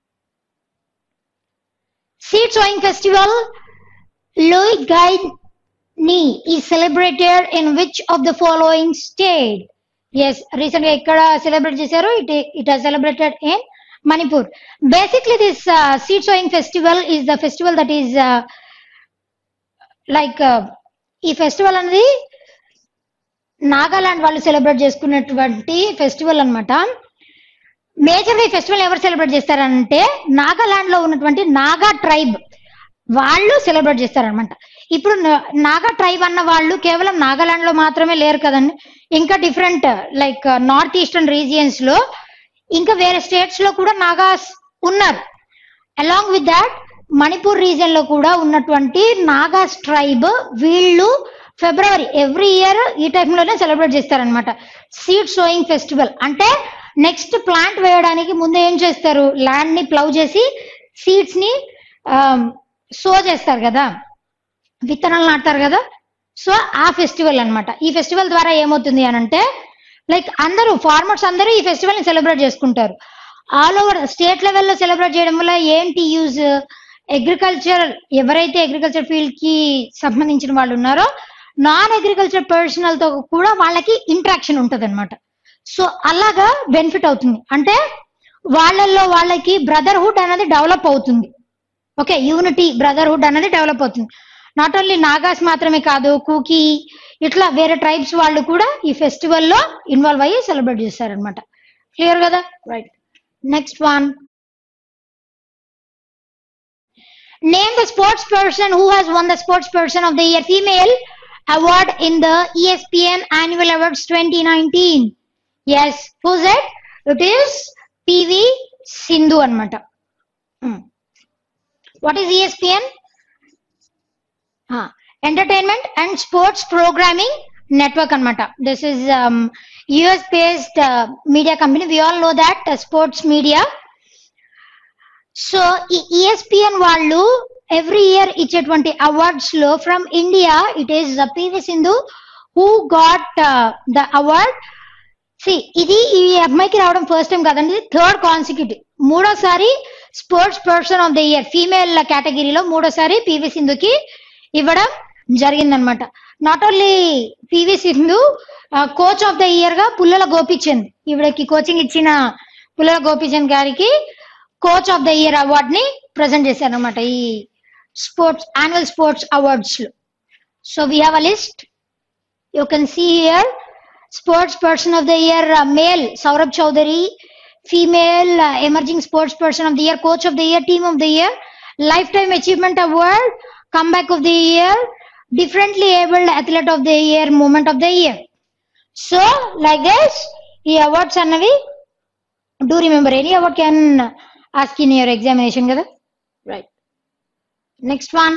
seed sowing festival Lui Ngaini ఈ celebrated in which of the following states recent గా ఎక్కడ సెలబ్రేట్ చేశారు it it has celebrated in Manipur basically this seed sowing festival is the festival that is like ఈ festival అనేది నాగాలాండ్ వాళ్ళు celebrate చేసుకున్నటువంటి festival అన్నమాట major గా ఈ ఫెస్టివల్ ఎవరు సెలబ్రేట్ చేస్తారంటే నాగాలాండ్ లో ఉన్నటువంటి నాగా ట్రైబ్ వాళ్ళు సెలబ్రేట్ చేస్తారనమాట ఇప్పుడు నా- నాగా ట్రైబ్ అన్న వాళ్ళు కేవలం నాగాలాండ్ లో మాత్రమే లేరు కదండి ఇంకా different like north eastern regions లో ఇంకా వేరే స్టేట్స్ లో కూడా నాగాస్ ఉన్నారు along with that Manipur region లో కూడా ఉన్నటువంటి నాగాస్ ట్రైబ్ వీళ్ళు ఫిబ్రవరి ఎవ్రీ ఇయర్ ఈ time లోనే సెలబ్రేట్ చేస్తారనమాట సీడ్ సోయింగ్ ఫెస్టివల్ అంటే నెక్స్ట్ ప్లాంట్ వేయడానికి ముందు ఏం చేస్తారు ల్యాండ్ ని ప్లవ్ చేసి సీడ్స్ ని సో చేస్తారు కదా విత్తనాలు నాటుతారు కదా సో ఆ ఫెస్టివల్ అన్నమాట ఈ ఫెస్టివల్ ద్వారా ఏమవుతుంది అని అంటే లైక్ అందరూ ఫార్మర్స్ అందరూ ఈ ఫెస్టివల్ ని సెలబ్రేట్ చేసుకుంటారు ఆల్ ఓవర్ స్టేట్ లెవెల్లో సెలబ్రేట్ చేయడం వల్ల ఏంటి యూజ్ అగ్రికల్చర్ ఎవరైతే అగ్రికల్చర్ ఫీల్డ్ కి సంబంధించిన వాళ్ళు ఉన్నారో నాన్ అగ్రికల్చర్ పర్సనల్ తో కూడా వాళ్ళకి ఇంట్రాక్షన్ ఉంటది అనమాట సో అలాగా బెనిఫిట్ అవుతుంది అంటే వాళ్ళల్లో వాళ్ళకి బ్రదర్హుడ్ అనేది డెవలప్ అవుతుంది ఓకే యూనిటీ బ్రదర్హుడ్ అనేది డెవలప్ అవుతుంది నాట్ ఓన్లీ నాగాస్ మాత్రమే కాదు కూకీ ఇట్లా వేరే ట్రైబ్స్ వాళ్ళు కూడా ఈ ఫెస్టివల్ లో ఇన్వాల్వ్ అయ్యి సెలబ్రేట్ చేస్తారనమాట క్లియర్ కదా right next one name the sports person who has won the sports person of the year female award in the ESPN annual awards twenty nineteen yes who's it it is PV Sindhu అనమాట what is ESPN entertainment and sports programming network అనమాట this is US based media company we all know that sports media so ఈ ESPN వాళ్ళు every year ఇచ్చేటువంటి awards లో from India it is PV Sindhu who got the award see ఇది ఈ అమ్మాయికి రావడం first time కాదండి థర్డ్ కాన్సిక్యూటివ్ మూడోసారి sports person of the year female కేటగిరీలో మూడోసారి పివి సింధుకి ఇవ్వడం జరిగిందనమాట not only PV Sindhu coach of the year గా పుల్లల గోపిచంద్ ఈవిడకి కోచింగ్ ఇచ్చిన పుల్లల గోపిచంద్ గారికి coach of the year award ని ప్రజెంట్ చేశారనమాట ఈ స్పోర్ట్స్ యాన్యువల్ స్పోర్ట్స్ అవార్డ్స్ లో so we have a list You can see here sports person of the year uh, male Saurabh Chaudhary, female uh, emerging sports person of the year, coach of the year, team of the year, lifetime achievement award, comeback of the year, differently abled athlete of the year, moment of the year. So, like this, ఈ awards అన్నవి do remember any award can ask in your examination కదా right next one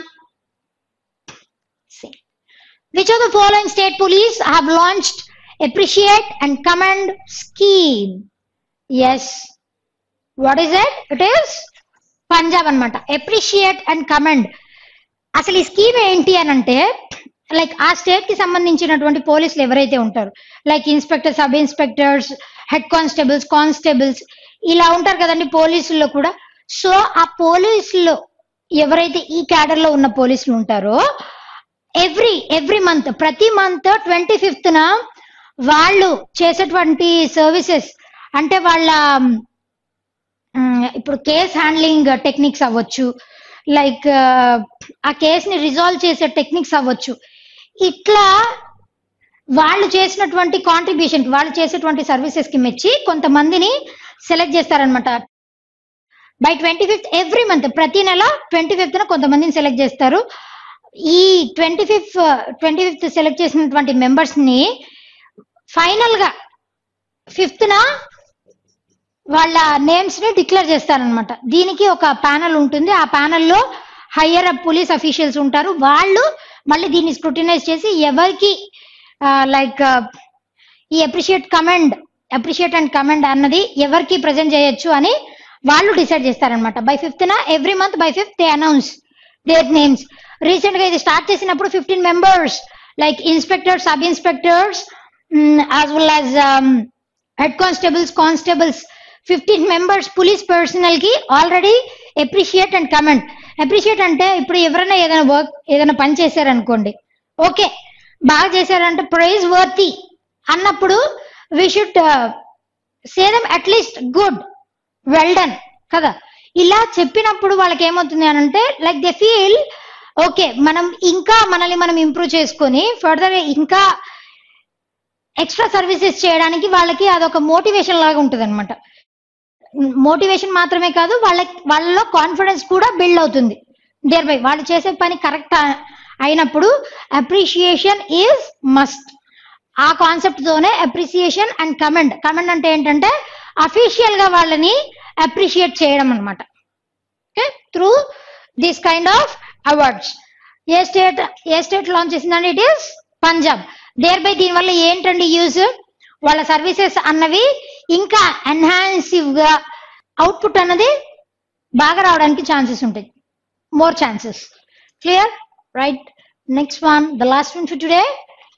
Which of the following state police have launched appreciate and commend scheme? Yes. What is it? It is Punjab అన్నమాట appreciate and commend అసలు ఈ scheme ఏంటి అని అంటే like ఆ state కి సంబంధించినటువంటి పోలీసులు ఎవరైతే ఉంటారు like inspector sub inspectors head constables constables ఇలా ఉంటారు కదండి పోలీసుల్లో కూడా సో ఆ పోలీసులు ఎవరైతే ఈ క్యాడర్ లో ఉన్న పోలీసులు ఉంటారో ఎవ్రీ ఎవ్రీ మంత్ ప్రతి మంత్ ట్వంటీ ఫిఫ్త్ న వాళ్ళు చేసేటువంటి సర్వీసెస్ అంటే వాళ్ళ మ్, ఇప్పుడు కేస్ హ్యాండ్లింగ్ టెక్నిక్స్ అవ్వచ్చు లైక్ ఆ కేసుని రిజాల్వ్ చేసే టెక్నిక్స్ అవ్వచ్చు ఇట్లా వాళ్ళు చేసినటువంటి కాంట్రిబ్యూషన్ వాళ్ళు చేసేటువంటి సర్వీసెస్ కి మెచ్చి కొంతమందిని సెలెక్ట్ చేస్తారనమాట by twenty fifth every month ప్రతి నెల ట్వంటీ ఫిఫ్త్ కొంతమందిని సెలెక్ట్ చేస్తారు ఈ twenty fifth twenty fifth select చేసినటువంటి మెంబర్స్ ని ఫైనల్ గా ఫిఫ్త్ న వాళ్ళ నేమ్స్ ని డిక్లేర్ చేస్తారనమాట దీనికి ఒక ప్యానల్ ఉంటుంది ఆ ప్యానెల్లో హయ్యర్ అప్ పోలీస్ అఫీషియల్స్ ఉంటారు వాళ్ళు మళ్ళీ దీన్ని స్క్రూటినైజ్ చేసి ఎవరికి లైక్ ఈ appreciate commend appreciate and commend అన్నది ఎవరికి ప్రజెంట్ చేయొచ్చు అని వాళ్ళు డిసైడ్ చేస్తారనమాట బై ఫిఫ్త్ న every month by fifth they announce their names recent గా ఇది స్టార్ట్ చేసినప్పుడు fifteen members like inspectors sub inspectors as well as head constables constables fifteen members police personnel కి already appreciate and comment appreciate అంటే ఇప్పుడు ఎవరైనా ఏదైనా work ఏదైనా పని చేశారనుకోండి ఓకే బాగా చేశారంటే ప్రైజ్ వర్తి అన్నప్పుడు we should say them at least good well done కదా ఇలా చెప్పినప్పుడు వాళ్ళకి ఏమవుతుంది అని అంటే లైక్ దే ఫీల్ ఓకే మనం ఇంకా మనల్ని మనం ఇంప్రూవ్ చేసుకొని ఫర్దర్ ఇంకా ఎక్స్ట్రా సర్వీసెస్ చేయడానికి వాళ్ళకి అదొక మోటివేషన్ లాగా ఉంటుంది అనమాట మోటివేషన్ మాత్రమే కాదు వాళ్ళ వాళ్ళలో కాన్ఫిడెన్స్ కూడా బిల్డ్ అవుతుంది దేర్ బై వాళ్ళు చేసే పని కరెక్ట్ అయినప్పుడు అప్రిషియేషన్ ఈజ్ మస్ట్ ఆ కాన్సెప్ట్ తోనే అప్రిసియేషన్ అండ్ కమెండ్ కమెండ్ అంటే ఏంటంటే అఫీషియల్ గా వాళ్ళని అప్రిషియేట్ చేయడం అనమాట okay through this kind of awards a state a state launch చేసిందండి it is Punjab there by దీనివల్ల ఏంటండి యూజ్ వాళ్ళ సర్వీసెస్ అన్నవి ఇంకా ఎన్హాన్సివ్ గా అవుట్పుట్ అన్నది బాగా రావడానికి ఛాన్సెస్ ఉంటాయి more chances clear right next one the last one for today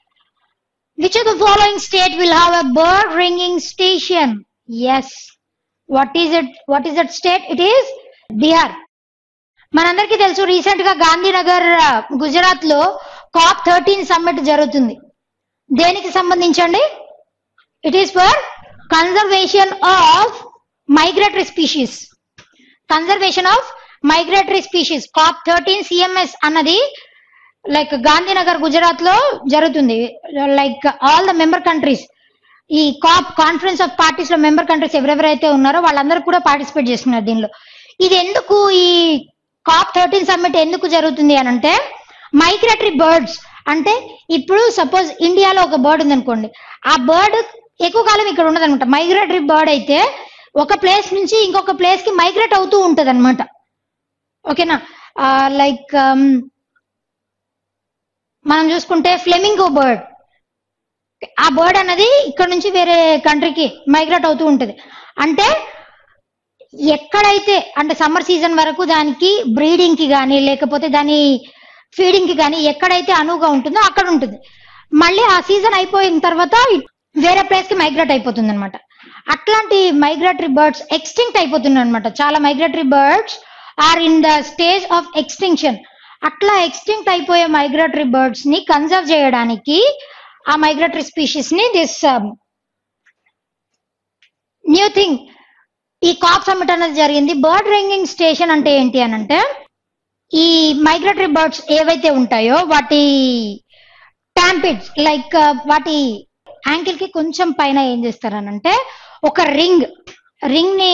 Which of the following state will have a bird ringing station? Yes. What is it? What is that state? It is Bihar. మనందరికీ తెలుసు recent గా గాంధీనగర్ గుజరాత్ లో cap thirteen summit జరుగుతుంది దేనికి సంబంధించండి it is for conservation of migratory species conservation of migratory species COP thirteen CMS అన్నది like Gandhinagar Gujarat లో జరుగుతుంది like all the member countries ఈ కాప్ కాన్ఫరెన్స్ ఆఫ్ పార్టీస్ లో మెంబర్ కంట్రీస్ ఎవరెవరైతే ఉన్నారో వాళ్ళందరూ కూడా పార్టిసిపేట్ చేస్తున్నారు దీనిలో ఇది ఎందుకు ఈ కాప్ థర్టీన్ సమ్మిట్ ఎందుకు జరుగుతుంది అని అంటే మైగ్రేటరీ బర్డ్స్ అంటే ఇప్పుడు సపోజ్ ఇండియాలో ఒక బర్డ్ ఉందనుకోండి ఆ బర్డ్ ఎక్కువ కాలం ఇక్కడ ఉండదు అనమాట మైగ్రేటరీ బర్డ్ అయితే ఒక ప్లేస్ నుంచి ఇంకొక ప్లేస్ కి మైగ్రేట్ అవుతూ ఉంటది అనమాట ఓకేనా లైక్ మనం చూసుకుంటే ఫ్లెమింగో బర్డ్ ఆ బర్డ్ అన్నది ఇక్కడ నుంచి వేరే కంట్రీకి మైగ్రేట్ అవుతూ ఉంటది అంటే ఎక్కడైతే అంటే సమ్మర్ సీజన్ వరకు దానికి బ్రీడింగ్ కి కానీ లేకపోతే దాని ఫీడింగ్ కి కానీ ఎక్కడైతే అనువుగా ఉంటుందో అక్కడ ఉంటుంది మళ్ళీ ఆ సీజన్ అయిపోయిన తర్వాత వేరే ప్లేస్ కి మైగ్రేట్ అయిపోతుంది అనమాట అట్లాంటి మైగ్రేటరీ బర్డ్స్ ఎక్స్టింక్ట్ అయిపోతున్నాయి అనమాట చాలా migratory birds are in the stage of extinction అట్లా ఎక్స్టింక్ట్ అయిపోయే మైగ్రేటరీ బర్డ్స్ ని కన్జర్వ్ చేయడానికి ఆ మైగ్రేటరీ స్పీషీస్ ని దిస్ న్యూ థింగ్ ఈ కాప్ సమ్మిట్ అనేది జరిగింది బర్డ్ రింగింగ్ స్టేషన్ అంటే ఏంటి అని అంటే ఈ మైగ్రేటరీ బర్డ్స్ ఏవైతే ఉంటాయో వాటి స్టాంపిడ్స్ లైక్ వాటి యాంకిల్ కి కొంచెం పైన ఏం చేస్తారనంటే ఒక రింగ్ రింగ్ ని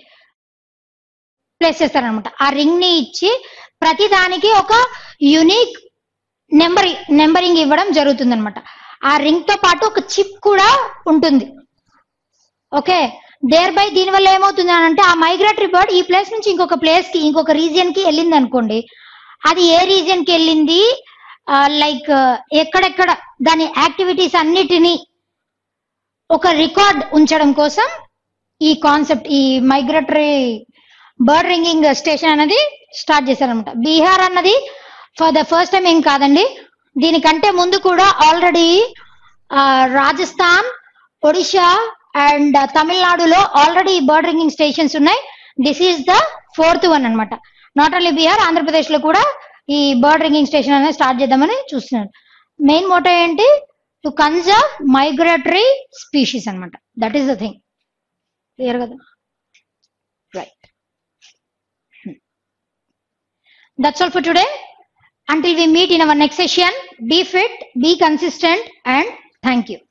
ప్లేస్ చేస్తారనమాట ఆ రింగ్ ని ఇచ్చి ప్రతి దానికి ఒక యునిక్ నెంబర్ నెంబరింగ్ ఇవ్వడం జరుగుతుంది అనమాట ఆ రింగ్ తో పాటు ఒక చిప్ కూడా ఉంటుంది ఓకే దేర్ బై దీని వల్ల ఏమవుతుంది అని అంటే ఆ మైగ్రేటరీ బర్డ్ ఈ ప్లేస్ నుంచి ఇంకొక ప్లేస్ కి ఇంకొక రీజియన్ కి వెళ్ళింది అనుకోండి అది ఏ రీజియన్ కి వెళ్ళింది లైక్ ఎక్కడెక్కడ దాని యాక్టివిటీస్ అన్నిటినీ ఒక రికార్డ్ ఉంచడం కోసం ఈ కాన్సెప్ట్ ఈ మైగ్రేటరీ బర్డ్ రింగింగ్ స్టేషన్ అనేది స్టార్ట్ చేశారనమాట బీహార్ అన్నది ఫర్ ద ఫస్ట్ టైం ఏం కాదండి దీనికంటే ముందు కూడా ఆల్రెడీ రాజస్థాన్ ఒడిషా అండ్ తమిళనాడులో ఆల్రెడీ బర్డ్ రింగింగ్ స్టేషన్స్ ఉన్నాయి this is the fourth one అన్నమాట నాట్ ఓన్లీ బీహార్ ఆంధ్రప్రదేశ్ లో కూడా ఈ బర్డ్ రింగింగ్ స్టేషన్ అనేది స్టార్ట్ చేద్దామని చూస్తున్నారు మెయిన్ మోటో ఏంటి టు కన్జర్వ్ మైగ్రేటరీ స్పీషీస్ అన్నమాట that is the thing clear కదా right That's all for today. Until we meet in our next session, be fit, be consistent, and thank you.